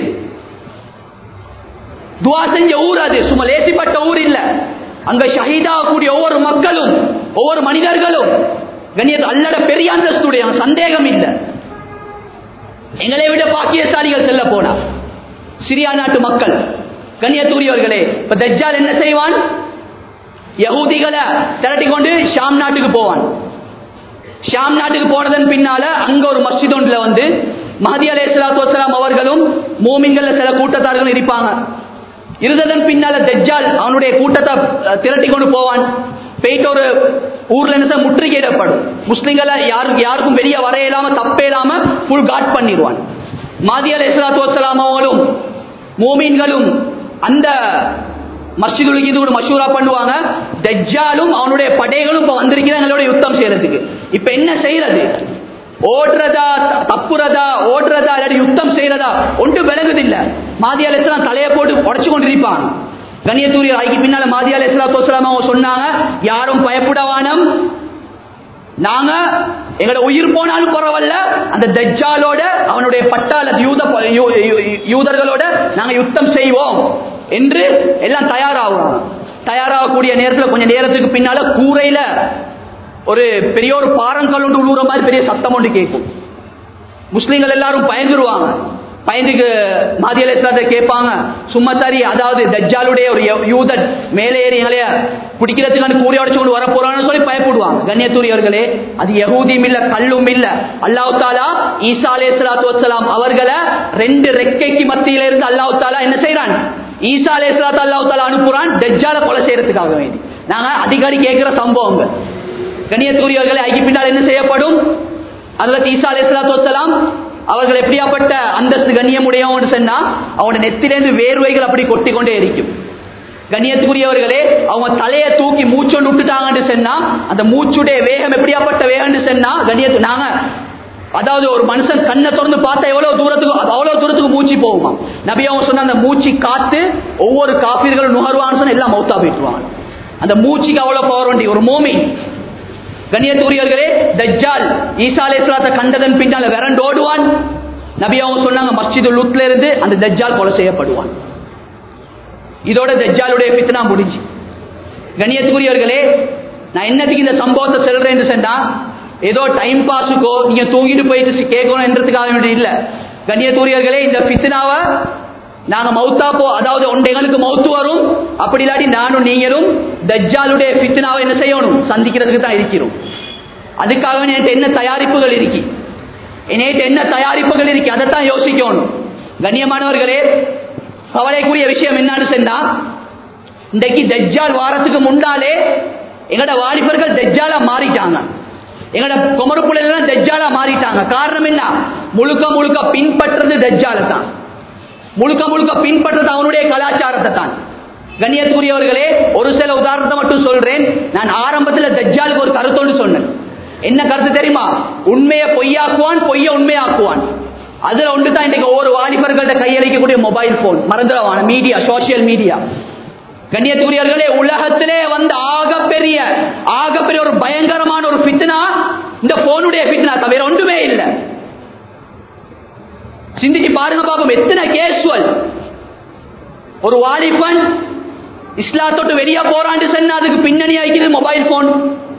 துவா செஞ்ச ஊர் அது சும்மா லேசிப்பட்ட ஊர் இல்ல அங்க ஷஹீதாகக்கூடிய ஒவ்வொரு மக்களும் ஒவ்வொரு மனிதர்களும் கண்ணியத்து அல்லட பெரிய அந்தஸ்துடைய சந்தேகம் இல்ல எங்களை விட பாக்கியசாலிகள் செல்ல போனா சிரியா நாட்டு மக்கள் கண்ணியத்துக்குரியவர்களே இப்ப தஜ்ஜால் என்ன செய்வான் யகூதிகளை திரட்டி கொண்டு ஷாம் நாட்டுக்கு போவான் ஷாம் நாட்டுக்கு போனதன் பின்னால அங்க ஒரு மஸ்ஜித் ஒன்றுல வந்து மஹதி அலை சலாத்து வசலாம் அவர்களும் மூமின்கள்ல சில கூட்டத்தார்களும் இருப்பாங்க இருந்ததன் பின்னால தஜ்ஜால் அவனுடைய கூட்டத்தை அஹ், திரட்டி கொண்டு போவான் போயிட்டு ஒரு ஊர்ல என்ன செய்ய, முற்றுகையிடப்படும் முஸ்லிம்களை யாருக்கு யாருக்கும் வெளியே வர இல்லாம தப்பே இல்லாம ஃபுல் காட் பண்ணிடுவான் மாதி அலை இஸ்லாத்து வசலாம் அவங்களும் மூமீன்களும் அந்த மஸ்ஜிதுலுக்கு இது கூட மஷூரா பண்ணுவாங்க தஜ்ஜாலும் அவனுடைய படைகளும் இப்ப வந்திருக்கிறாங்க எங்களோட யுத்தம் செய்யறதுக்கு இப்ப என்ன செய்யறது ஓடுறதா தப்புறதா ஓடுறதா இல்லாட்டி யுத்தம் செய்யறதா ஒன்று விளங்குது இல்ல மாதி அலை இஸ்லாம் தலையை போட்டு உடச்சு கொண்டிருப்பாங்க கண்ணியத்தூரியர் ஆய்க்கு பின்னால மாதி அலை இஸ்லாத்து வசலாம் அவங்க சொன்னாங்க யாரும் பயப்படவானம் நாங்க எங்களோட உயிர் போனாலும் பரவாயில்ல அந்த தஜ்ஜாலோட அவனுடைய பட்டாள யூத யூ- யூ- யூதர்களோட நாங்க யுத்தம் செய்வோம் என்று எல்லாம் தயாராகுவாங்க தயாராகக்கூடிய நேரத்தில் கொஞ்ச நேரத்துக்கு பின்னால கூரையில ஒரு பெரிய ஒரு பாறங்கல் ஒன்று உழுவுற மாதிரி பெரிய சத்தம் ஒன்று கேட்கும் முஸ்லீம்கள் எல்லாரும் பயந்துருவாங்க பயந்துக்கு மாதியல் இஸ்லாத்தை கேட்பாங்க சும்மா சரி அதாவது தஜ்ஜாலுடைய ஒரு யூ- யூதன் மேலே ஏறி எங்களைய பிடிக்கிறதுக்கு கூறி உடச்சு கொண்டு வர போறான்னு சொல்லி பயப்படுவாங்க கண்ணியத்தூரியவர்களே அது யகூதியும் இல்ல கல்லும் இல்ல அல்லாஹ் தாலா ஈசா அலே சலாத்து வசலாம் அவர்களை ரெண்டு ரெக்கைக்கு மத்தியில இருந்து அல்லாஹ் தாலா என்ன செய்யறான் ஈசா அலே சலாத்து அல்லாஹ் தாலா அனுப்புறான் தஜ்ஜால கொலை செய்யறதுக்காக வேண்டி நாங்க அடிக்கடி கேட்கிற சம்பவங்கள் கண்ணியத்தூரியவர்களை ஐக்கு பின்னால் என்ன செய்யப்படும் அதில் ஈசா அலை வசலாம் அவர்கள் எப்படியாப்பட்ட அந்தஸ்து கண்ணியம் உடையவன் சொன்னா அவனோட நெத்திலேருந்து வேர்வைகள் அப்படி கொட்டி கொண்டே இருக்கும் கண்ணியத்துக்குரியவர்களே அவங்க தலையை தூக்கி மூச்சொண்டு விட்டுட்டாங்கன்னு சொன்னா அந்த மூச்சுடைய வேகம் எப்படியாப்பட்ட வேகம்னு சொன்னா கண்ணியத்து நாங்க அதாவது ஒரு மனுஷன் கண்ணை திறந்து பார்த்தா எவ்வளவு தூரத்துக்கு அவ்வளவு தூரத்துக்கு மூச்சு போகுமா நபி அவங்க சொன்ன அந்த மூச்சு காத்து ஒவ்வொரு காப்பீர்களும் நுகர்வான்னு சொன்னா எல்லாம் மௌத்தா போயிட்டுருவாங்க அந்த மூச்சுக்கு அவ்வளவு பவர் வண்டி ஒரு மோமி கண்ணியத்தூரியர்களே தஜ்ஜால் ஈசா அலைஹிஸ்ஸலாத்தை கண்டதன் பின்னால விரண்டு ஓடுவான் நபி அவங்க சொன்னாங்க மஸ்ஜிது லுட்ல இருந்து அந்த தஜ்ஜால் கொலை செய்யப்படுவான் இதோட தஜ்ஜாலுடைய பித்னா முடிஞ்சு கண்ணியத்துக்குரியவர்களே நான் என்னத்துக்கு இந்த சம்பவத்தை சொல்றேன்னு சொன்னா ஏதோ டைம் பாஸுக்கோ நீங்க தூங்கிட்டு போயிட்டு கேட்கணும் என்றதுக்காக வேண்டி இல்ல கண்ணியத்துரியர்களே இந்த பித்னாவை நாங்க மௌத்தா போ அதாவது ஒன்றைகளுக்கு மௌத்து வரும் அப்படி இல்லாட்டி நானும் நீங்களும் தஜ்ஜாலுடைய பித்னாவை என்ன செய்யணும் சந்திக்கிறதுக்கு தான் இருக்கிறோம் அதுக்காக என்கிட்ட என்ன தயாரிப்புகள் இருக்கு என்கிட்ட என்ன தயாரிப்புகள் இருக்கு அதைத்தான் யோசிக்கணும் கண்ணியமானவர்களே கவலைக்குரிய விஷயம் என்னன்னு சொன்னா இன்றைக்கு தஜ்ஜால் வாரத்துக்கு முன்னாலே எங்கட வாலிபர்கள் தஜ்ஜாலா மாறிட்டாங்க எங்கட குமரு பிள்ளைகள் தஜ்ஜாலா மாறிட்டாங்க காரணம் என்ன முழுக்க முழுக்க பின்பற்றுறது தஜ்ஜால தான் முழுக்க முழுக்க பின்பற்றது அவனுடைய கலாச்சாரத்தை தான் கண்ணியத்துக்குரியவர்களே ஒரு சில உதாரணத்தை மட்டும் சொல்றேன் நான் ஆரம்பத்தில் தஜ்ஜாலுக்கு ஒரு கருத்தோடு சொன்னேன் என்ன கருத்து தெரியுமா உண்மையை பொய்யாக்குவான் பொய்ய உண்மையாக்குவான் அதுல ஒன்று தான் இன்னைக்கு ஒவ்வொரு வாலிபர்கள்ட்ட கையளிக்கக்கூடிய மொபைல் போன் மறந்துடவான மீடியா சோசியல் மீடியா கண்ணியத்துக்குரியவர்களே உலகத்திலே வந்து ஆகப்பெரிய ஆகப்பெரிய ஒரு பயங்கரமான ஒரு ஃபித்னா இந்த போனுடைய ஃபித்னா தவிர ஒன்றுமே இல்லை சிந்திச்சு பாருங்க பாப்போம் எத்தனை கேஸ்வல் ஒரு வாலிபன் இஸ்லாத்தோட்டு வெளியே போறான்னு சொன்னா அதுக்கு பின்னணி ஆகிக்கிறது மொபைல் போன்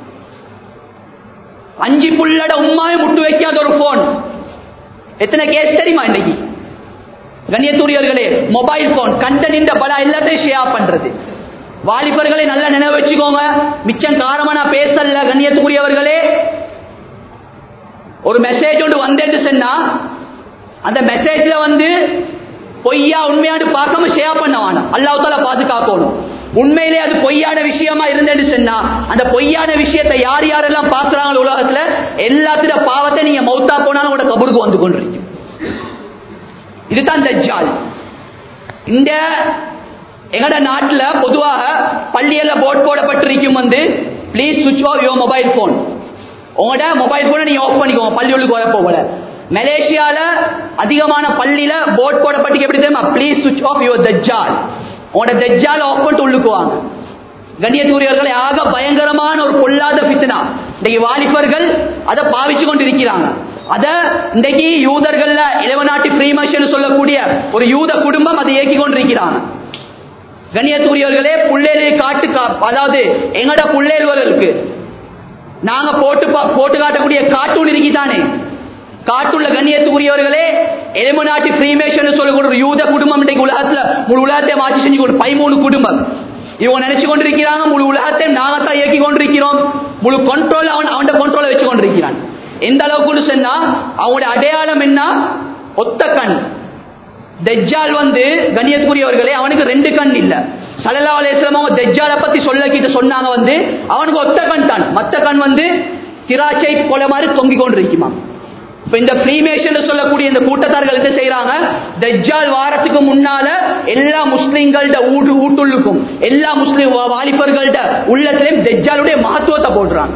அஞ்சு புள்ளட உண்மாவே முட்டு வைக்காத ஒரு போன் எத்தனை கேஸ் தெரியுமா இன்னைக்கு கண்ணியத்துரியர்களே மொபைல் போன் கண்டனின்ற பல எல்லாத்தையும் ஷேர் பண்றது வாலிபர்களை நல்லா நினைவு வச்சுக்கோங்க மிச்சம் காரமா நான் பேசல கண்ணியத்துக்குரியவர்களே ஒரு மெசேஜ் ஒன்று வந்தேன்னு சொன்னா அந்த மெசேஜ்ல வந்து பொய்யா உண்மையானு பார்க்காம ஷேர் பண்ண வேணாம் அல்லாஹால பாதுகாக்கணும் உண்மையிலே அது பொய்யான விஷயமா இருந்தேன்னு சொன்னா அந்த பொய்யான விஷயத்தை யார் யாரெல்லாம் பார்க்கறாங்களோ உலகத்துல எல்லாத்துல பாவத்தை நீங்க மௌத்தா போனாலும் உங்களோட கபருக்கு வந்து கொண்டிருக்கும் இதுதான் தஜ்ஜால் இந்த எங்கட நாட்டுல பொதுவாக பள்ளியில போர்ட் போடப்பட்டிருக்கும் வந்து please switch off your mobile phone உங்களோட மொபைல் போனை நீங்க ஆஃப் பண்ணிக்கோங்க பள்ளி உள்ளுக்கு வர போகல மலேசியால அதிகமான பள்ளியில போர்ட் போடப்பட்டு எப்படி தெரியுமா ப்ளீஸ் சுவிச் ஆஃப் யுவர் தஜ்ஜால் உங்களோட தஜ்ஜால் ஆஃப் பண்ணிட்டு உள்ளுக்கு வாங்க கண்ணியத்தூரியர்களை ஆக பயங்கரமான ஒரு பொல்லாத பித்னா இன்றைக்கு வாலிபர்கள் அதை பாவிச்சு கொண்டிருக்கிறாங்க அத இன்றைக்கு யூதர்கள்ல இளவநாட்டு ஃப்ரீமர்ஷன் சொல்லக்கூடிய ஒரு யூத குடும்பம் அதை இயக்கி கொண்டிருக்கிறாங்க கண்ணியத்துக்குரியவர்களே புள்ளேலை காட்டு கா- அதாவது எங்கட புள்ளேல்களுக்கு நாங்க போட்டு பா- போட்டு காட்டக்கூடிய கார்ட்டூன் இருக்கிதானே காட்டுள்ள கண்ணியத்துக்குரியவர்களே எலிமநாட்டி ஃப்ரீமேஷன் சொல்லக்கூடிய ஒரு யூத குடும்பம் இன்றைக்கு உலகத்துல முழு உலகத்தை மாற்றி செஞ்சு கொண்டு பதிமூணு குடும்பம் இவங்க நினைச்சு கொண்டிருக்கிறாங்க முழு உலகத்தை நாங்கத்தான் இயக்கி கொண்டிருக்கிறோம் முழு கண்ட்ரோல் அவன் அவன் கண்ட்ரோலை வச்சு கொண்டிருக்கிறான் எந்த அளவுக்கு சொன்னா அவனுடைய அடையாளம் என்ன ஒத்த கண் தெஜ்ஜால் வந்து கண்ணியத்துக்குரியவர்களே அவனுக்கு ரெண்டு கண் இல்ல சல்லா அலையம் அவங்க தெஜ்ஜாலை பத்தி சொல்லக்கிட்டு சொன்னாங்க வந்து அவனுக்கு ஒத்த கண் தான் மத்த கண் வந்து திராட்சை கொலை மாதிரி தொங்கிக் கொண்டிருக்குமா இப்ப இந்த ஃப்ரீமேஷன் சொல்லக்கூடிய இந்த கூட்டத்தார்கள் என்ன செய்யறாங்க தஜ்ஜால் வாரத்துக்கு முன்னால எல்லா முஸ்லிம்கள்ட ஊட்டு ஊட்டுள்ளுக்கும் எல்லா முஸ்லிம் வா- வாலிபர்கள்ட உள்ளத்திலையும் தஜ்ஜாலுடைய மகத்துவத்தை போடுறாங்க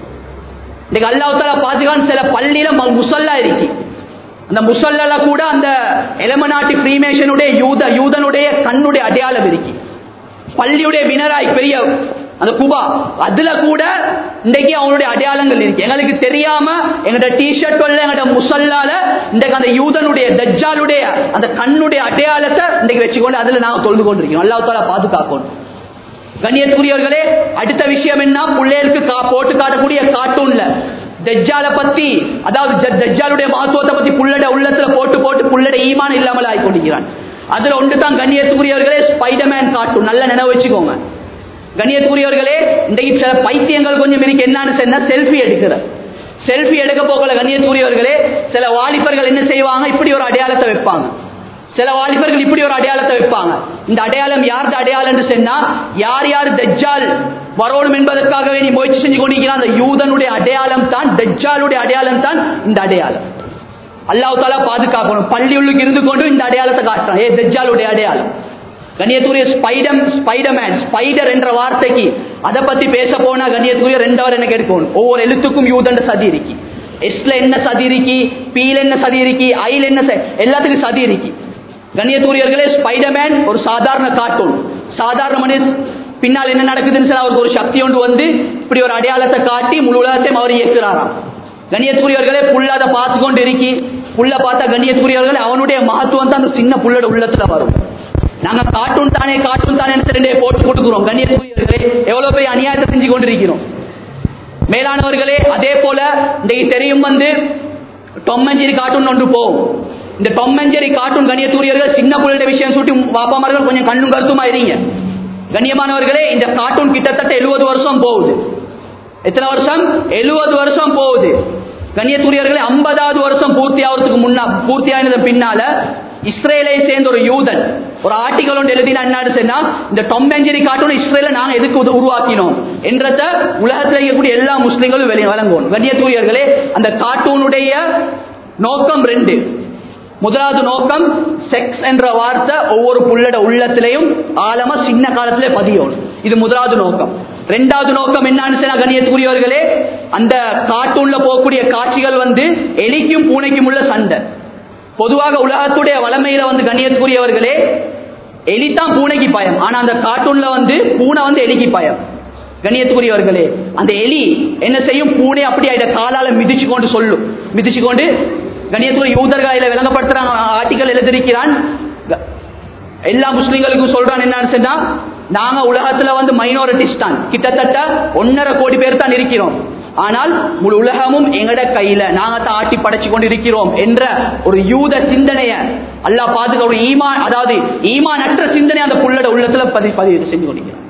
இன்னைக்கு அல்லாஹ் தாலா பாத்துக்கான் சில பள்ளியில ம- முசல்லா இருக்கு அந்த முசல்லால கூட அந்த எலமநாட்டி ஃப்ரீமேஷனுடைய யூத யூதனுடைய கண்ணுடைய அடையாளம் இருக்கு பள்ளியுடைய வினராய் பெரிய அந்த குபா அதுல கூட இன்றைக்கு அவங்களுடைய அடையாளங்கள் இருக்கு எங்களுக்கு தெரியாம எங்கட டிஷர்ட் எங்கட முசல்லால இன்றைக்கு அந்த யூதனுடைய தஜ்ஜாலுடைய அந்த கண்ணுடைய அடையாளத்தை இன்றைக்கு வச்சுக்கொண்டு அதுல நாங்க தொழுது கொண்டிருக்கோம் அல்லாஹ் தாலா பாதுகாக்கணும் கண்ணியத்துக்குரியவர்களே அடுத்த விஷயம் என்ன பிள்ளைகளுக்கு கா போட்டு காட்டக்கூடிய கார்ட்டூன்ல தஜ்ஜால பத்தி அதாவது ஜ- தஜ்ஜாலுடைய மகத்துவத்தை பத்தி புள்ளட உள்ளத்துல போட்டு போட்டு புள்ளட ஈமான் இல்லாமல் ஆகி கொண்டிருக்கிறான் அதுல ஒன்று தான் கண்ணியத்துக்குரியவர்களே ஸ்பைடர்மேன் கார்ட்டூன் நல்ல நினைவு வச்சுக்கோங்க கண்ணியத்துக்குரியவர்களே இன்றைக்கு சில பைத்தியங்கள் கொஞ்சம் இருக்கு என்னன்னு சொன்னா செல்ஃபி எடுக்கிற செல்ஃபி எடுக்க போகல கண்ணியத்துக்குரியவர்களே சில வாலிபர்கள் என்ன செய்வாங்க இப்படி ஒரு அடையாளத்தை வைப்பாங்க சில வாலிபர்கள் இப்படி ஒரு அடையாளத்தை வைப்பாங்க இந்த அடையாளம் யார்த அடையாளம் என்று சொன்னா யார் யார் தஜ்ஜால் வரணும் என்பதற்காகவே நீ முயற்சி செஞ்சு கொண்டிருக்கிறான் அந்த யூதனுடைய அடையாளம் தான் தஜ்ஜாலுடைய அடையாளம் தான் இந்த அடையாளம் அல்லாஹ் தாலா பாதுகாக்கணும் பள்ளி உள்ளுக்கு இருந்து கொண்டு இந்த அடையாளத்தை காட்டுறான் ஏ தஜ்ஜாலுடைய அடையாளம் கண்ணியத்துரிய ஸ்பைடம் ஸ்பைடர்மேன் ஸ்பைடர் என்ற வார்த்தைக்கு அதை பத்தி பேச போனா கண்ணியத்துரிய ரெண்டவர் எனக்கு எடுக்கணும் ஒவ்வொரு எழுத்துக்கும் யூதண்ட சதி இருக்கு எஸ்ல என்ன சதி இருக்கு பீல என்ன சதி இருக்கு ஐல என்ன ச- எல்லாத்துக்கும் சதி இருக்கு கண்ணியத்தூரியர்களே ஸ்பைடர்மேன் ஒரு சாதாரண கார்ட்டூன் சாதாரண மனித பின்னால் என்ன நடக்குதுன்னு சொல்லி அவருக்கு ஒரு சக்தி ஒன்று வந்து இப்படி ஒரு அடையாளத்தை காட்டி முழு உலகத்தையும் அவர் இயக்குறாராம் கண்ணியத்துக்குரியவர்களே புள்ள அதை பார்த்து கொண்டு இருக்கி புள்ள பார்த்தா கண்ணியத்துக்குரியவர்களே அவனுடைய மகத்துவம் தான் அந்த சின்ன புள்ளோட உள்ளத்துல வரும் நாங்க கார்ட்டூன் தானே கார்ட்டூன் தானே ரெண்டே போட்டு கொடுக்குறோம் கண்ணியத்துக்குரியவர்களே எவ்வளவு பெரிய அநியாயத்தை செஞ்சு கொண்டிருக்கிறோம் மேலானவர்களே அதே போல இன்றைக்கு தெரியும் வந்து டொம்மஞ்சேரி கார்ட்டூன் ஒன்று போகும் இந்த டொம்மஞ்சேரி கார்ட்டூன் கண்ணியத்தூரியர்கள் சின்ன பிள்ளைட விஷயம் சுட்டி பாப்பாமார்கள் கொஞ்சம் கண்ணும் கருத்துமா இருங்க கண்ணியமானவர்களே இந்த கார்ட்டூன் கிட்டத்தட்ட எழுபது வருஷம் போகுது எத்தனை வருஷம் எழுபது வருஷம் போகுது கண்ணியத்தூரியர்களே ஐம்பதாவது வருஷம் பூர்த்தி ஆகிறதுக்கு முன்னா பூர்த்தி ஆனது பின்னால இஸ்ரேலை சேர்ந்த ஒரு யூதன் ஒரு ஆர்டிகல் ஒன்று எழுதினா என்ன சொன்னா இந்த டொம்பெஞ்சரி கார்ட்டூன் இஸ்ரேல நாங்க எதுக்கு உரு- உருவாக்கினோம் என்றத உலகத்தில் இருக்கக்கூடிய எல்லா முஸ்லிம்களும் வெளியே வழங்கும் கண்ணியத்தூரியர்களே அந்த கார்ட்டூனுடைய நோக்கம் ரெண்டு முதலாவது நோக்கம் செக்ஸ் என்ற வார்த்தை ஒவ்வொரு புள்ளட உள்ளத்திலையும் ஆழமா சின்ன காலத்திலே பதியும் இது முதலாவது நோக்கம் ரெண்டாவது நோக்கம் என்னன்னு சொன்னா கண்ணியத்துக்குரியவர்களே அந்த கார்ட்டூன்ல போகக்கூடிய காட்சிகள் வந்து எலிக்கும் பூனைக்கும் உள்ள சண்டை பொதுவாக உலகத்துடைய வளமையில வந்து கண்ணியத்துக்குரியவர்களே எலி தான் பூனைக்கு பயம் ஆனா அந்த கார்ட்டூன்ல வந்து பூனை வந்து எலிக்கு பயம் கண்ணியத்துக்குரியவர்களே அந்த எலி என்ன செய்யும் பூனை அப்படி அதை காலால மிதிச்சு கொண்டு சொல்லும் மிதிச்சு கொண்டு கண்ணியத்துக்குரிய யூதர்கள் இதில் விளங்கப்படுத்துறாங்க ஆர்டிக்கல் எழுதியிருக்கிறான் க- எல்லா முஸ்லிம்களுக்கும் சொல்றான் என்னன்னு சொன்னா நாங்க உலகத்துல வந்து மைனாரிட்டிஸ் தான் கிட்டத்தட்ட ஒன்னரை கோடி பேர் தான் இருக்கிறோம் ஆனால் முழு உலகமும் எங்கட கையில நாங்க தான் ஆட்டி படைச்சு கொண்டு இருக்கிறோம் என்ற ஒரு யூத சிந்தனைய அல்லாஹ் பாதுகா ஒரு ஈமான் அதாவது ஈமான் அற்ற சிந்தனை அந்த புள்ளட உள்ளத்துல பதிவு பதிவு செஞ்சு கொண்டிருக்கிறோம்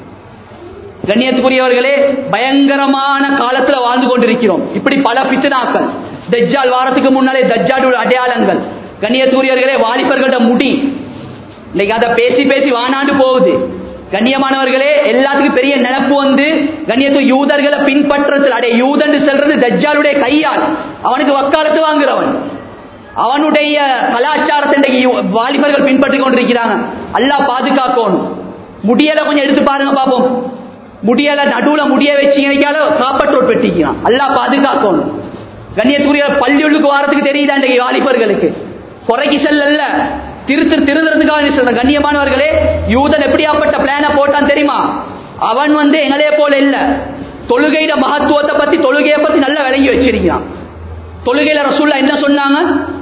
கண்ணியத்துக்குரியவர்களே பயங்கரமான காலத்துல வாழ்ந்து கொண்டிருக்கிறோம் இப்படி பல பித்தனாக்கள் தஜ்ஜால் வாரத்துக்கு முன்னாலே தஜ்ஜாலுடைய அடையாளங்கள் கண்ணியத்துக்குரியவர்களே வாலிபர்களோட முடி இன்னைக்கு அதை பேசி பேசி வானாண்டு போகுது கண்ணியமானவர்களே எல்லாத்துக்கும் பெரிய நினப்பு வந்து கண்ணியத்து யூதர்களை பின்பற்றத்தில் அடைய யூதன் செல்றது தஜ்ஜாலுடைய கையால் அவனுக்கு வக்காலத்து வாங்குறவன் அவனுடைய கலாச்சாரத்தை இன்றைக்கு யூ- வாலிபர்கள் பின்பற்றி கொண்டிருக்கிறாங்க அல்லாஹ் பாதுகாக்கணும் முடியல கொஞ்சம் எடுத்து பாருங்க பாப்போம் முடியல நடுவுல முடிய வச்சீங்கனால காப்பற்றோட் வெட்டிக்கிறான் அல்லாஹ் பாதுகாக்கணும் கண்ணியத்துக்குரிய பள்ளியுள்ளுக்கு வாரத்துக்கு தெரியுதா இன்றைக்கு வாலிபர்களுக்கு குறைக்கு செல்லல்ல திருத்து திருந்துறதுக்காக சொல்ற கண்ணியமானவர்களே யூதன் எப்படியாப்பட்ட பிளான போட்டான் தெரியுமா அவன் வந்து எங்களே போல இல்ல தொழுகையிட மகத்துவத்தை பத்தி தொழுகையை பத்தி நல்லா விளங்கி வச்சிருக்கிறான் தொழுகையில ரசூல்லா என்ன சொன்னாங்க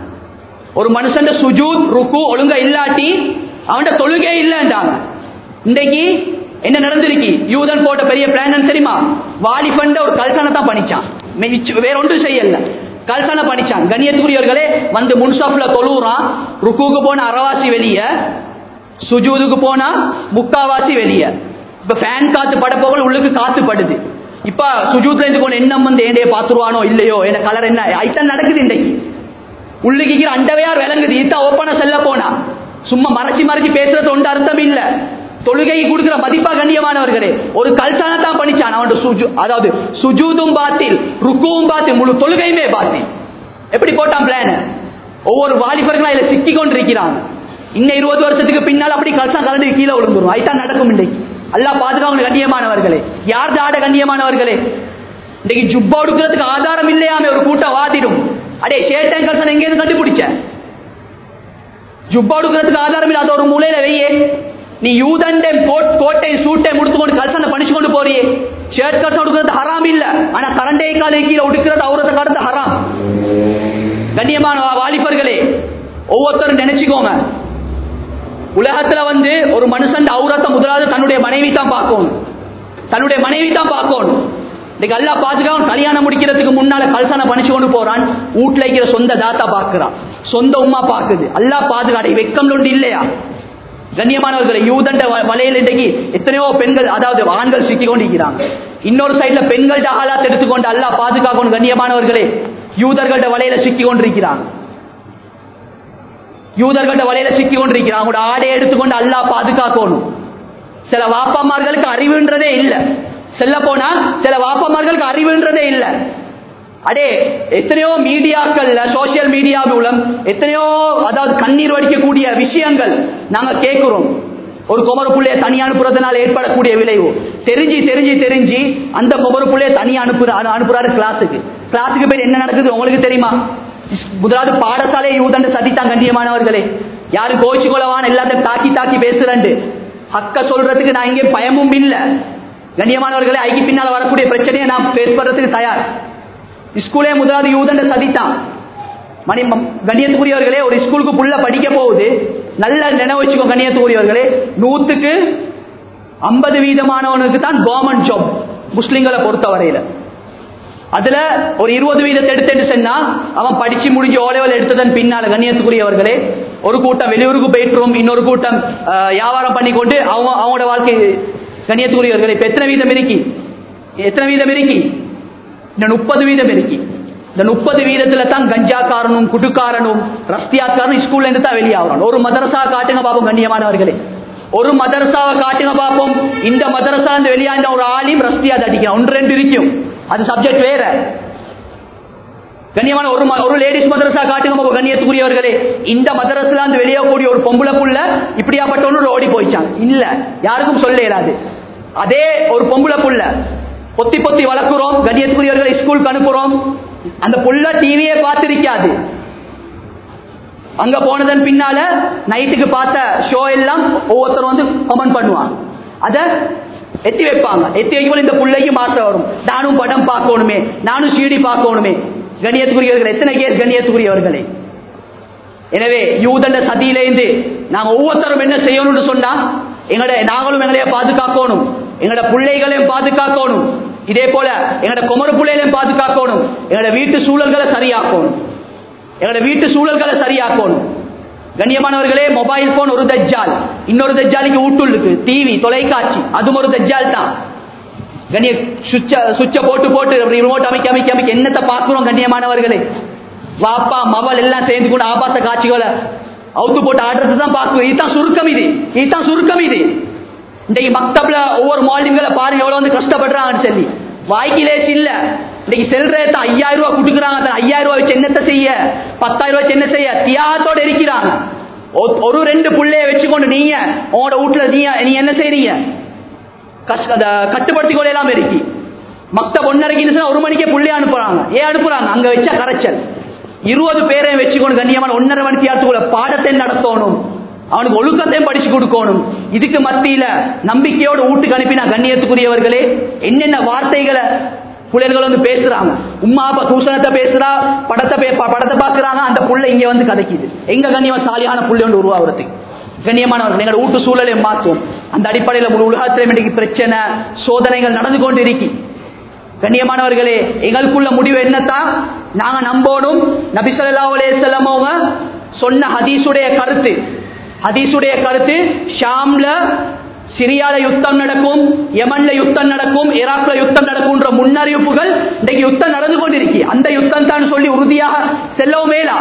ஒரு மனுஷன் சுஜூத் ருக்கு ஒழுங்கா இல்லாட்டி அவன்கிட்ட தொழுகே இல்லைன்றாங்க இன்றைக்கு என்ன நடந்திருக்கு யூதன் போட்ட பெரிய பிளான் தெரியுமா வாலிபண்ட ஒரு கல்சனை தான் பண்ணிச்சான் மிச்ச- வேற ஒன்றும் செய்யல கல்சனை பண்ணிச்சான் கண்ணியத்துக்குரியவர்களே வந்து முன்சாப்ல தொழுறான் ருக்குக்கு போன அறவாசி வெளிய சுஜூதுக்கு போனா முக்காவாசி வெளிய இப்ப ஃபேன் காத்து படப்போகள் உள்ளுக்கு காத்து படுது இப்ப சுஜூத்ல இருந்து கொண்டு எண்ணம் வந்து ஏண்டைய பாத்துருவானோ இல்லையோ என்ன கலர் என்ன ஐட்டம் நடக்குது இன்றைக்கு உள்ளுக்கு அண்டவையார் விளங்குது இதான் ஓப்பனா செல்ல போனா சும்மா மறைச்சு மறைச்சு பேசுறது ஒன்று அர்த்தம் இல்ல தொழுகை கொடுக்கிற மதிப்பா கண்ணியமானவர்களே ஒரு கல்சான தான் பண்ணிச்சான் அவன் சுஜு அதாவது சுஜூதும் பாத்தில் ருக்குவும் பாத்தில் முழு தொழுகையுமே பாத்தில் எப்படி போட்டான் பிளான் ஒவ்வொரு வாலிபர்களும் இதுல சிக்கி கொண்டிருக்கிறாங்க இன்னும் இருபது வருஷத்துக்கு பின்னால் அப்படி கலசம் கலந்து கீழே விழுந்துரும் அதுதான் நடக்கும் இன்றைக்கு அல்லாஹ் பாதுகாவங்க கண்ணியமானவர்களே யார் ஆட கண்ணியமானவர்களே இன்னைக்கு ஜுப்பா உடுக்கிறதுக்கு ஆதாரம் இல்லையாமே ஒரு கூட்டம் வாதிடும் அடே ஷேட்டன் கலசன் எங்கேயிருந்து கண்டுபிடிச்ச ஜுப்பா உடுக்கிறதுக்கு ஆதாரம் இல்லாத ஒரு மூலையில வெய்யே நீ யூதண்டே கோட் கோட்டை சூட்டை முடித்துக்கொண்டு கலசனை பணிச்சு கொண்டு போறியே ஷர்ட் கலசம் உடுக்கிறது ஹராம் இல்ல ஆனா கரண்டை காலை கீழே உடுக்கிறது அவரத்தை கடந்து ஹராம் கண்ணியமான வா- வாலிபர்களே ஒவ்வொருத்தரும் நினைச்சுக்கோங்க உலகத்துல வந்து ஒரு மனுஷன் அவுரத்தை முதலாவது தன்னுடைய மனைவி தான் பார்க்கணும் தன்னுடைய மனைவி தான் பார்க்கணும் இன்னைக்கு அல்லா பாத்துக்காம கல்யாணம் முடிக்கிறதுக்கு முன்னால கல்சனை பணிச்சு கொண்டு போறான் வீட்டுல இருக்கிற சொந்த தாத்தா பாக்குறான் சொந்த உமா பாக்குது அல்லா பாதுகாடை வெக்கம் ஒன்று இல்லையா கண்ணியமானவர்களை யூதண்ட வ- வலையில் இன்றைக்கு எத்தனையோ பெண்கள் அதாவது ஆண்கள் சிக்கி கொண்டிருக்கிறாங்க இன்னொரு சைடுல பெண்கள்ட ஆளாத் எடுத்துக்கொண்டு அல்லா பாதுகாக்கணும் கண்ணியமானவர்களே யூதர்கள்ட வலையில சிக்கி கொண்டிருக்கிறாங்க யூதர்கள்ட வலையில சிக்கி கொண்டிருக்கிறாங்க அவங்களோட ஆடையை எடுத்துக்கொண்டு அல்லா பாதுகாக்கணும் சில வாப்பாமார்களுக்கு அறிவுன்றதே இல்ல சொல்ல போனா சில வாப்பாமார்களுக்கு அறிவுன்றதே இல்ல அடே எத்தனையோ மீடியாக்கள்ல சோசியல் மீடியா மூலம் எத்தனையோ அதாவது கண்ணீர் வடிக்கக்கூடிய விஷயங்கள் நாங்க கேட்கிறோம் ஒரு குமர புள்ளைய தனி அனுப்புறதுனால ஏற்படக்கூடிய விளைவு தெரிஞ்சு தெரிஞ்சு தெரிஞ்சு அந்த குமர புள்ளைய தனி அனுப்புற அனு- அனுப்புறாரு கிளாஸுக்கு கிளாஸுக்கு போய் என்ன நடக்குது உங்களுக்கு தெரியுமா முதலாவது பாடசாலை யூதண்டு சதித்தான் கண்ணியமானவர்களே யாரு கோச்சு கொலவான் எல்லாத்தையும் தாக்கி தாக்கி பேசுறேன் ஹக்க சொல்றதுக்கு நான் இங்கே பயமும் இல்ல கண்ணியமானவர்களே ஐக்கு பின்னால வரக்கூடிய பிரச்சனையை நான் பேஸ் பண்றதுக்கு தயார் ஸ்கூலே முதலாவது யூதண்ட சதித்தான் மணி கண்ணியத்துக்குரியவர்களே ஒரு ஸ்கூலுக்கு புள்ள படிக்க போகுது நல்ல நினைவு வச்சுக்கோ கண்ணியத்துக்குரியவர்களே நூத்துக்கு ஐம்பது வீதமானவனுக்கு தான் கவர்மெண்ட் ஜாப் முஸ்லிம்களை பொறுத்தவரையில அதுல ஒரு இருபது வீதத்தை எடுத்துட்டு சொன்னா அவன் படிச்சு முடிஞ்சு ஓலைவல் எடுத்ததன் பின்னால கண்ணியத்துக்குரியவர்களே ஒரு கூட்டம் வெளியூருக்கு போயிட்டுரும் இன்னொரு கூட்டம் ஆஹ், வியாபாரம் பண்ணி கொண்டு அவங்க அவங்களோட வாழ்க்கை கண்ணியத்துக்குரியவர்களே இப்ப எத்தனை வீதம் இருக்கி எத்தனை வீதம் இருக்கி இந்த முப்பது வீதம் இருக்கி இந்த முப்பது வீதத்துல தான் கஞ்சாக்காரனும் குடுக்காரனும் ரஸ்தியாக்காரனும் ஸ்கூல்ல இருந்து தான் வெளியாகிறான் ஒரு மதரசா காட்டுங்க பாப்போம் கண்ணியமானவர்களே ஒரு மதரசாவை காட்டுங்க பாப்போம் இந்த மதரசா இருந்து வெளியாண்ட ஒரு ஆளையும் ரஸ்தியா தட்டிக்கிறான் ஒன்று ரெண்டு இருக்கும் அது சப்ஜெக்ட் வேற கண்ணியமான ஒரு ம- ஒரு லேடிஸ் மதரசா காட்டுங்க பாப்போம் கண்ணியத்துக்குரியவர்களே இந்த மதரசுல இருந்து வெளியக்கூடிய ஒரு பொம்பளை புள்ள இப்படியாப்பட்ட ஒன்று ஓடி போயிச்சான் இல்ல யாருக்கும் சொல்ல இயலாது அதே ஒரு பொம்பளை புள்ள பொத்தி பொத்தி வளர்க்குறோம் கண்ணியத்துக்குரியவர்களை ஸ்கூலுக்கு அனுப்புறோம் அந்த புள்ள டிவியே பார்த்திருக்காது அங்க போனதன் பின்னால நைட்டுக்கு பார்த்த ஷோ எல்லாம் ஒவ்வொருத்தரும் வந்து கமெண்ட் பண்ணுவான் அத எத்தி வைப்பாங்க எத்தி வைக்கும்போது இந்த பிள்ளைக்கு மாசம் வரும் நானும் படம் பார்க்கணுமே நானும் சீடி பார்க்கணுமே கண்ணியத்துக்குரியவர்கள் எத்தனை கேஸ் கண்ணியத்துக்குரியவர்களே எனவே யூதண்ட சதியிலேந்து நாங்க ஒவ்வொருத்தரும் என்ன செய்யணும்னு சொன்னா எங்கட நாங்களும் எங்களைய பாதுகாக்கணும் எங்கட பிள்ளைகளையும் பாதுகாக்கணும் இதே போல எங்கட குமர பிள்ளைகளையும் பாதுகாக்கணும் எங்கட வீட்டு சூழல்களை சரியாக்கணும் எங்கட வீட்டு சூழல்களை சரியாக்கணும் கண்ணியமானவர்களே மொபைல் போன் ஒரு தஜ்ஜால் இன்னொரு தஜ்ஜாலிக்கு ஊட்டுள்ளுக்கு டிவி தொலைக்காட்சி அதுவும் ஒரு தஜ்ஜால் தான் கண்ணிய சுவிட்ச சுவிட்ச போட்டு போட்டு அப்படி ரிமோட் அமைக்க அமைக்க அமைக்க என்னத்தை பார்க்கிறோம் கண்ணியமானவர்களே வாப்பா மவள் எல்லாம் சேர்ந்து கொண்டு ஆபாச காட்சிகளை அவுத்து போட்டு ஆடுறது தான் பார்க்கிறோம் இதுதான் சுருக்கம் இது இதுதான் சுருக்கம் இது இன்றைக்கு மக்தப்ல ஒவ்வொரு மாலிம்களை பாருங்க எவ்வளவு வந்து கஷ்டப்படுறாங்கன்னு சொல்லி வாய்க்கு லேச்சு இல்ல இன்னைக்கு செல்றத ஐயாயிரம் ரூபாய் கொடுக்குறாங்க அந்த ஐயாயிரம் ரூபாய் வச்சு என்னத்த செய்ய பத்தாயிரம் ரூபாய் வச்சு என்ன செய்ய தியாகத்தோட இருக்கிறாங்க ஒ- ஒரு ரெண்டு புள்ளைய வச்சுக்கொண்டு நீங்க உங்களோட வீட்டுல நீங்க நீ என்ன செய்றீங்க கஷ்ட அத கட்டுப்படுத்திக் கொள்ளலாம் இருக்கு மக்த ஒன்னரைக்கு ஒரு மணிக்கே புள்ளி அனுப்புறாங்க ஏன் அனுப்புறாங்க அங்க வச்சா கரைச்சல் இருபது பேரை வச்சுக்கொண்டு கண்ணியமான ஒன்னரை மணி தியாரத்துக்குள்ள பாடத்தை நடத்தணும் அவனுக்கு ஒழுக்கத்தையும் படிச்சு கொடுக்கணும் இதுக்கு மத்தியில நம்பிக்கையோட வீட்டுக்கு அனுப்பினா கண்ணியத்துக்குரியவர்களே என்னென்ன வார்த்தைகளை பிள்ளைகள் வந்து பேசுறாங்க உம்மா அப்பா தூஷணத்தை பேசுறா படத்தை பே- ப- படத்தை பாக்குறாங்க அந்த புள்ள இங்க வந்து கதைக்குது எங்க கண்ணியமா சாலியான புள்ளை ஒன்று உருவாகிறதுக்கு கண்ணியமானவர்கள் எங்களோட வீட்டு சூழலை மாற்றும் அந்த அடிப்படையில் முழு உலகத்திலும் இன்னைக்கு பிரச்சனை சோதனைகள் நடந்து கொண்டு இருக்கி கண்ணியமானவர்களே எங்களுக்குள்ள முடிவு என்னத்தான் நாங்க நம்போனும் நபி ஸல்லல்லாஹு அலைஹி வஸல்லம் அவங்க சொன்ன ஹதீஸுடைய கருத்து ஹதீஸுடைய கருத்து ஷாம்ல சிரியால யுத்தம் நடக்கும் யமன்ல யுத்தம் நடக்கும் ஈராக்ல யுத்தம் நடக்கும்ன்ற முன்னறிவிப்புகள் இன்றைக்கு யுத்தம் நடந்து கொண்டிருக்கு அந்த யுத்தம் தான் சொல்லி உறுதியாக செல்லவும் மேலா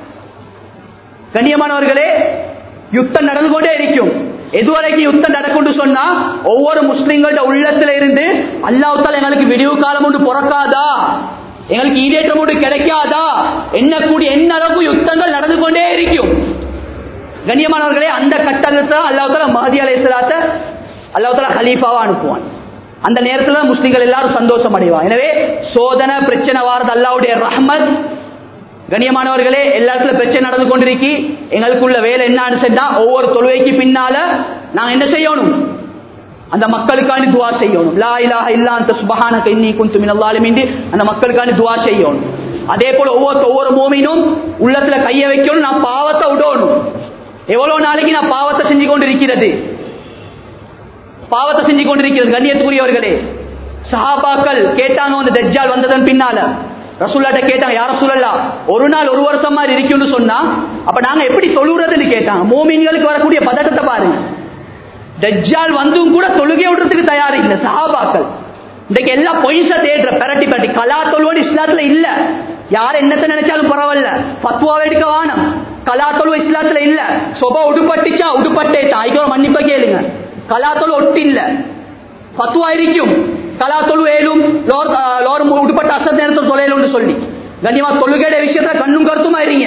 கண்ணியமானவர்களே யுத்தம் நடந்து கொண்டே இருக்கும் எதுவரைக்கும் யுத்தம் நடக்கும் சொன்னா ஒவ்வொரு முஸ்லிம்களோட உள்ளத்துல இருந்து அல்லாஹ் தாலா எங்களுக்கு விடிவு காலம் ஒன்று பிறக்காதா எங்களுக்கு ஈடேற்றம் ஒன்று கிடைக்காதா எண்ணக்கூடிய என்ன அளவுக்கு யுத்தங்கள் நடந்து கொண்டே இருக்கும் கண்ணியமானவர்களே அந்த கட்டத்தில் அல்லாஹால மஹதி அலையாத்த அல்லாஹால ஹலீஃபாவா அனுப்புவான் அந்த நேரத்துல தான் முஸ்லிம்கள் எல்லாரும் சந்தோஷம் அடைவான் எனவே சோதனை பிரச்சனை வாரது அல்லாவுடைய ரஹ்மத் கண்ணியமானவர்களே எல்லா இடத்துல பிரச்சனை நடந்து கொண்டிருக்கி எங்களுக்குள்ள வேலை என்னன்னு சொன்னா ஒவ்வொரு தொழுவைக்கு பின்னால நாங்க என்ன செய்யணும் அந்த மக்களுக்காண்டி துவா செய்யணும் லா இலாஹ இல்லா அந்த சுபஹானக இன்னி குந்து மினல் ஸாலிமீன் அந்த மக்களுக்காண்டி துவா செய்யணும் அதே போல ஒவ்வொரு ஒவ்வொரு மூமினும் உள்ளத்துல கைய வைக்கணும் நான் பாவத்தை விடணும் எவ்வளவு நாளைக்கு நான் பாவத்தை செஞ்சு கொண்டு இருக்கிறது பாவத்தை செஞ்சு கொண்டிருக்கிறது கண்ணியத்துக்குரியவர்களே சஹாபாக்கள் கேட்டாங்க வந்து தஜ்ஜால் வந்ததன் பின்னால ரசூல்லாட்ட கேட்டாங்க யார சூழல்லா ஒரு நாள் ஒரு வருஷம் மாதிரி இருக்குன்னு சொன்னா அப்ப நாங்க எப்படி தொழுகிறதுன்னு கேட்டாங்க மோமீன்களுக்கு வரக்கூடிய பதட்டத்தை பாருங்க தஜ்ஜால் வந்தும் கூட தொழுகை விடுறதுக்கு தயார் இல்லை சஹாபாக்கள் இன்றைக்கு எல்லாம் பொய்ச தேடுற பெரட்டி பெரட்டி கலா தொழுவது இஸ்லாத்துல இல்ல யார் என்னத்தை நினைச்சாலும் பரவாயில்ல பத்துவா எடுக்க வானம் கலா தொழுவ இஸ்லாத்துல இல்ல சொப உடுப்பட்டுச்சா உடுப்பட்டேச்சா ஐக்கோ மன்னிப்ப கேளுங்க கலா தொழு ஒட்டு இல்ல பத்துவா இருக்கும் கலா தொழு ஏலும் லோர் லோர் உடுப்பட்ட அசத் நேரத்தில் தொலையலும்னு சொல்லி கண்ணியமா தொழுகையுடைய விஷயத்துல கண்ணும் கருத்துமா இருங்க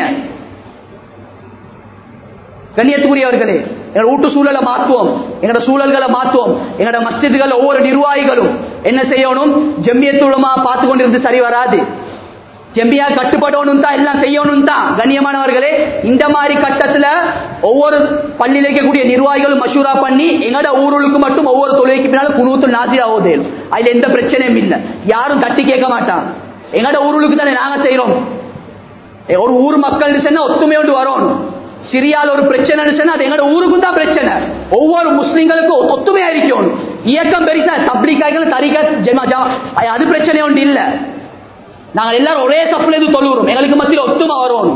கண்ணியத்துக்குரியவர்களே எங்களோட வீட்டு சூழலை மாற்றுவோம் எங்களோட சூழல்களை மாற்றுவோம் எங்களோட மஸ்ஜிதுகள் ஒவ்வொரு நிர்வாகிகளும் என்ன செய்யணும் ஜெம்மியத்துலமா பார்த்து கொண்டிருந்து சரி வராது ஜெம்பியா கட்டுப்படணும் தான் எல்லாம் செய்யணும் தான் கண்ணியமானவர்களே இந்த மாதிரி கட்டத்துல ஒவ்வொரு பள்ளியில் இருக்கக்கூடிய நிர்வாகிகளும் மஷூரா பண்ணி எங்களோட ஊர்களுக்கு மட்டும் ஒவ்வொரு தொழிலுக்கு பின்னாலும் குணூத்து நாசிர் ஆகுதேன் அதுல எந்த பிரச்சனையும் இல்லை யாரும் தட்டி கேட்க மாட்டாங்க எங்களோட ஊர்களுக்கு தானே நாங்க செய்யறோம் ஒரு ஊர் மக்கள் சொன்னா ஒத்துமையோடு வரும் சிரியால ஒரு பிரச்சனை சொன்னா அது எங்களோட ஊருக்கும் தான் பிரச்சனை ஒவ்வொரு முஸ்லிம்களுக்கும் ஒத்துமையா இருக்கணும் இயக்கம் பெருசா தப்ளிக்காய்கள் தரிகா ஜமா அது பிரச்சனை ஒன்று இல்லை நாங்கள் எல்லாரும் ஒரே சப்ல இருந்து தொழுகிறோம் எங்களுக்கு மத்தியில் ஒத்துமை வரணும்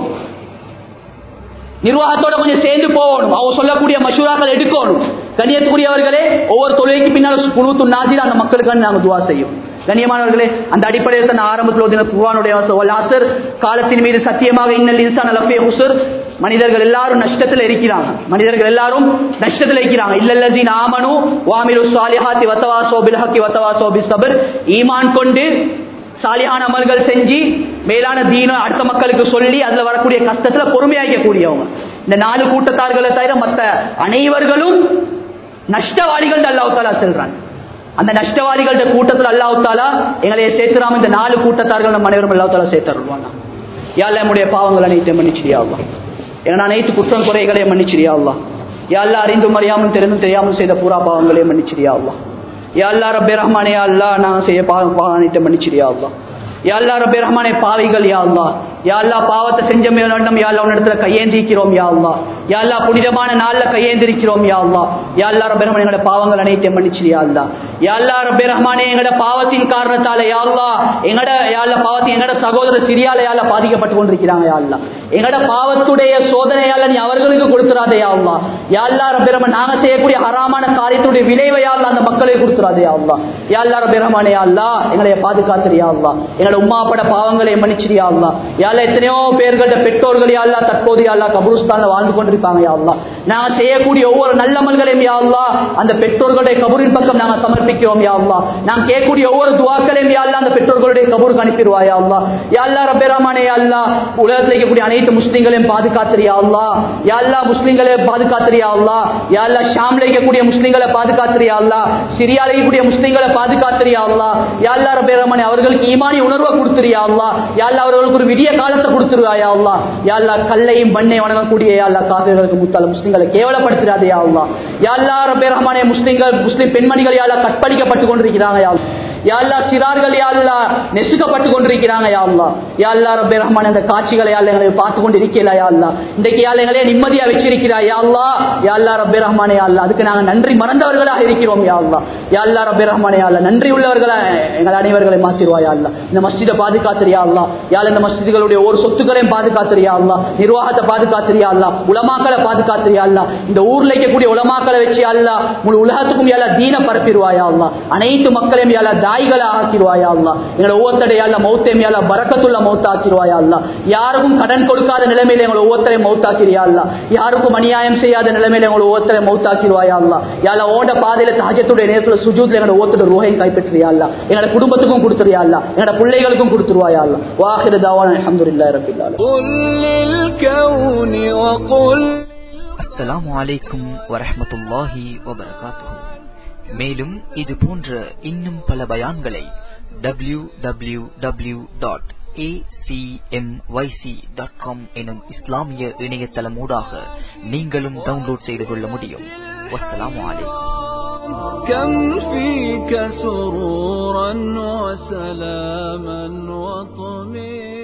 நிர்வாகத்தோட கொஞ்சம் சேர்ந்து போகணும் அவங்க சொல்லக்கூடிய மசூராக்கள் எடுக்கணும் கண்ணியத்துக்குரியவர்களே ஒவ்வொரு தொழிலுக்கு பின்னால் குழுத்து நாசில் அந்த மக்களுக்கான நாங்கள் துவா செய்யும் கண்ணியமானவர்களே அந்த அடிப்படையில் தான் ஆரம்பத்தில் ஓதின குர்ஆனுடைய லாசர் காலத்தின் மீது சத்தியமாக இன்னல் இன்சான் லஃபே ஹுசர் மனிதர்கள் எல்லாரும் நஷ்டத்தில் இருக்கிறாங்க மனிதர்கள் எல்லாரும் நஷ்டத்தில் இருக்கிறாங்க இல்லல்லதீன் ஆமனு வாமிலு சாலிஹாத்தி வத்தவாசோ பில்ஹக்கி வத்தவாசோ பிஸ்ஸபர் ஈமான் கொண்டு சாலியான அமல்கள் செஞ்சு மேலான தீன அடுத்த மக்களுக்கு சொல்லி அதுல வரக்கூடிய கஷ்டத்துல பொறுமையாக்கக்கூடியவங்க இந்த நாலு கூட்டத்தார்களை தவிர மற்ற அனைவர்களும் நஷ்டவாளிகள் அல்லாஹ் தாலா செல்றாங்க அந்த நஷ்டவாளிகள கூட்டத்தில் அல்லாஹ் தாலா எங்களை சேர்த்துறாம இந்த நாலு கூட்டத்தார்கள் நம்ம அனைவரும் அல்லாஹ் தாலா சேர்த்தருவாங்க யாழ்ல நம்முடைய பாவங்கள் அனைத்தையும் மன்னிச்சிடியாவா எங்க அனைத்து குற்றம் குறைகளையும் மன்னிச்சிடியாவா யாழ்ல அறிந்தும் அறியாமல் தெரிந்தும் தெரியாமல் செய்த பூரா பாவங்களையும் மன்னிச்சிடியாவா யாழ்லா ரப்பே ரஹ்மானே அல்லா நான் செய்ய பாவம் பாவம் அனைத்து மன்னிச்சிடியா அல்லா யாழ்லா ரப்பே ரஹ்மானே பாவிகள் யா அல்லா யாழ்லா பாவத்தை செஞ்ச வேண்டும் யாழ்லா உன்னிடத்துல கையேந்திக்கிறோம் யா அல்லா யாழ்லா புனிதமான நாள்ல கையேந்திருக்கிறோம் யா அல்லா யாழ்லா ரப்பே ரஹ்மானே எங்களோட பாவங்கள் அனைத்தையும் மன்னிச்சிடியா அல்லா யாழ்லா ரப்பே ரஹ்மானே எங்களோட பாவத்தின் காரணத்தால யா அல்லா எங்கட யாழ்லா பாவத்தின் எங்கட சகோதர சிரியால யாழ்லா பாதிக்கப்பட்டு கொண்டிருக்கிறாங்க யா அல்லா எங்கட பாவத்துடைய சோதனையால நீ அவர்களுக்கு கொடுத்துறாதே யா அல்லா யாழ்லா ரப்பே ரஹ்மான் நாங்க செய்யக்கூடிய ஹராமான காரியத்துடைய விளைவை யா அல்லா அந்த மக்களுக்கு கொடுத்துறாதே யா அல்லா யாழ்லா ரப்பே ரஹ்மானே யா அல்லா எங்களை பாதுகாத்துறியா அல்லா எங்களோட உம்மாப்பட பாவங்களை மன்னிச்சிரியா அல்லா யாழ்லா எத்தனையோ பேர்கள்ட்ட பெற்றோர்கள் யா அல்லா தற்போது யா அல்லா கபுருஸ்தான்ல வாழ்ந்து கொண்டிருப்பாங்க யா அல்லா நாங்க செய்யக்கூடிய ஒவ்வொரு நல்லமல்களையும் யா அல்லா அந்த பெற்றோர்களுடைய கபூரின் பக்கம் நாங்க சமர்ப்பிக்கிறோம் யா அல்லா நாங்க கேட்கக்கூடிய ஒவ்வொரு துவாக்களையும் யா அல்லா அந்த பெற்றோர்களுடைய கபூருக்கு அனுப்பிடுவா யா அல்லா யா அல்லா ரப்பே ரஹ்மானே யா அல்லா உலகத்தில் இருக்கக்கூடிய அனைத்து முஸ்லிம்களையும் பாதுகாத்துறியா அல்லா யா அல்லா முஸ்லிம்களை பாதுகாத்துறியா அல்லா யா அல்லா ஷாம்ல இருக்கக்கூடிய முஸ்லிம்களை பாதுகாத்துறியா அல்லா சிரியால இருக்கக்கூடிய முஸ்லிம்களை பாதுகாத்துறியா அல்லா யா அல்லா ரப்பே ரஹ்மானே அவர்களுக்கு ஈமானி உணர்வை கொடுத்துறியா அல்லா யா அல்லா அவர்களுக்கு ஒரு விடிய காலத்தை கொடுத்துருவா யா அல்லா யா அல்லா கல்லையும் பண்ணை வணங்கக்கூடிய யா அல்லா காவிர்களுக்கு முத்தால முஸ்லிம்களை கேவலப்படுத்திடாதே யா அல்லா யா அல்லா ரப்பே ரஹ்மானே முஸ்லிம்கள் முஸ்லிம் பெண்மணிகள் யா அல்லா கற்பழிக்கப்பட்டு கொண்டிருக்கிறாங்க யா அல்லா. யா அல்லா சிறார்கள் யா அல்லா நெசுக்கப்பட்டு கொண்டிருக்கிறாங்க யா அல்லா யா அல்லா ரப்பே ரஹ்மான் அந்த காட்சிகளை யா அல்லா எங்களை பார்த்து கொண்டு இருக்கல யா அல்லா இன்றைக்கு யா அல்லா எங்களை நிம்மதியா வச்சிருக்கிறாய் யா அல்லா யா அல்லா ரப்பே ரஹ்மானே யா அல்லா அதுக்கு நாங்க நன்றி மறந்தவர்களாக இருக்கிறோம் யா அல்லா யா அல்லா ரப்பே ரஹ்மானே யா அல்லா நன்றி உள்ளவர்களா எங்கள் அனைவர்களை மாத்திருவா யா அல்லா இந்த மஸ்ஜிதை பாதுகாத்துறியா அல்லா யா அல்லா இந்த மஸ்ஜிதுகளுடைய ஒரு சொத்துக்களையும் பாதுகாத்துறியா அல்லா நிர்வாகத்தை பாதுகாத்துறியா அல்லா உலமாக்களை பாதுகாத்துறியா அல்லா இந்த ஊர்ல இருக்கக்கூடிய உலமாக்களை வச்சு அல்லா முழு உலகத்துக்கும் யாரா தீன பரப்பிடுவாயா அல்லா அனைத்து மக்களையும் யாரா தாய்களை ஆக்கிடுவாயா அல்லா எங்களை ஒவ்வொருத்தடைய அல்ல மௌத்தையும் யாரா பறக்கத்துள்ள மௌத்தாக்கிடுவாயா அல்லா யாருக்கும் கடன் கொடுக்காத நிலைமையில எங்களை ஒவ்வொருத்தரையும் மௌத்தாக்கிறியா அல்லா யாருக்கும் அநியாயம் செய்யாத நிலைமையில எங்களை ஒவ்வொருத்தரையும் மௌத்தாக்கிடுவாயா அல்லா யாரா ஓட பாதையில சகஜத்துடைய நேரத்துல சுஜூத்ல எங்களோட ஓத்துட ரூஹையும் கைப்பற்றியா அல்ல எங்களோட குடும்பத்துக்கும் கொடுத்துறியா அல்ல எங்களோட பிள்ளைகளுக்கும் கொடுத்துருவாயா அல்ல வாஹிர தாவான் அல்ஹம்துலில்லாஹி ரப்பில் ஆலமீன் قل للكون وقل அஸ்ஸலாமு அலைக்கும் வரஹ்மத்துல்லாஹி வபரகாத்துஹு மேலும் இது போன்ற இன்னும் பல பயான்களை W W W dot dot com எனும் இஸ்லாமிய இணையதளமூடாக நீங்களும் டவுன்லோட் செய்து கொள்ள முடியும் வஸ்ஸலாமு அலைக்கும் كم فيك سرورا وسلاما وطمئنا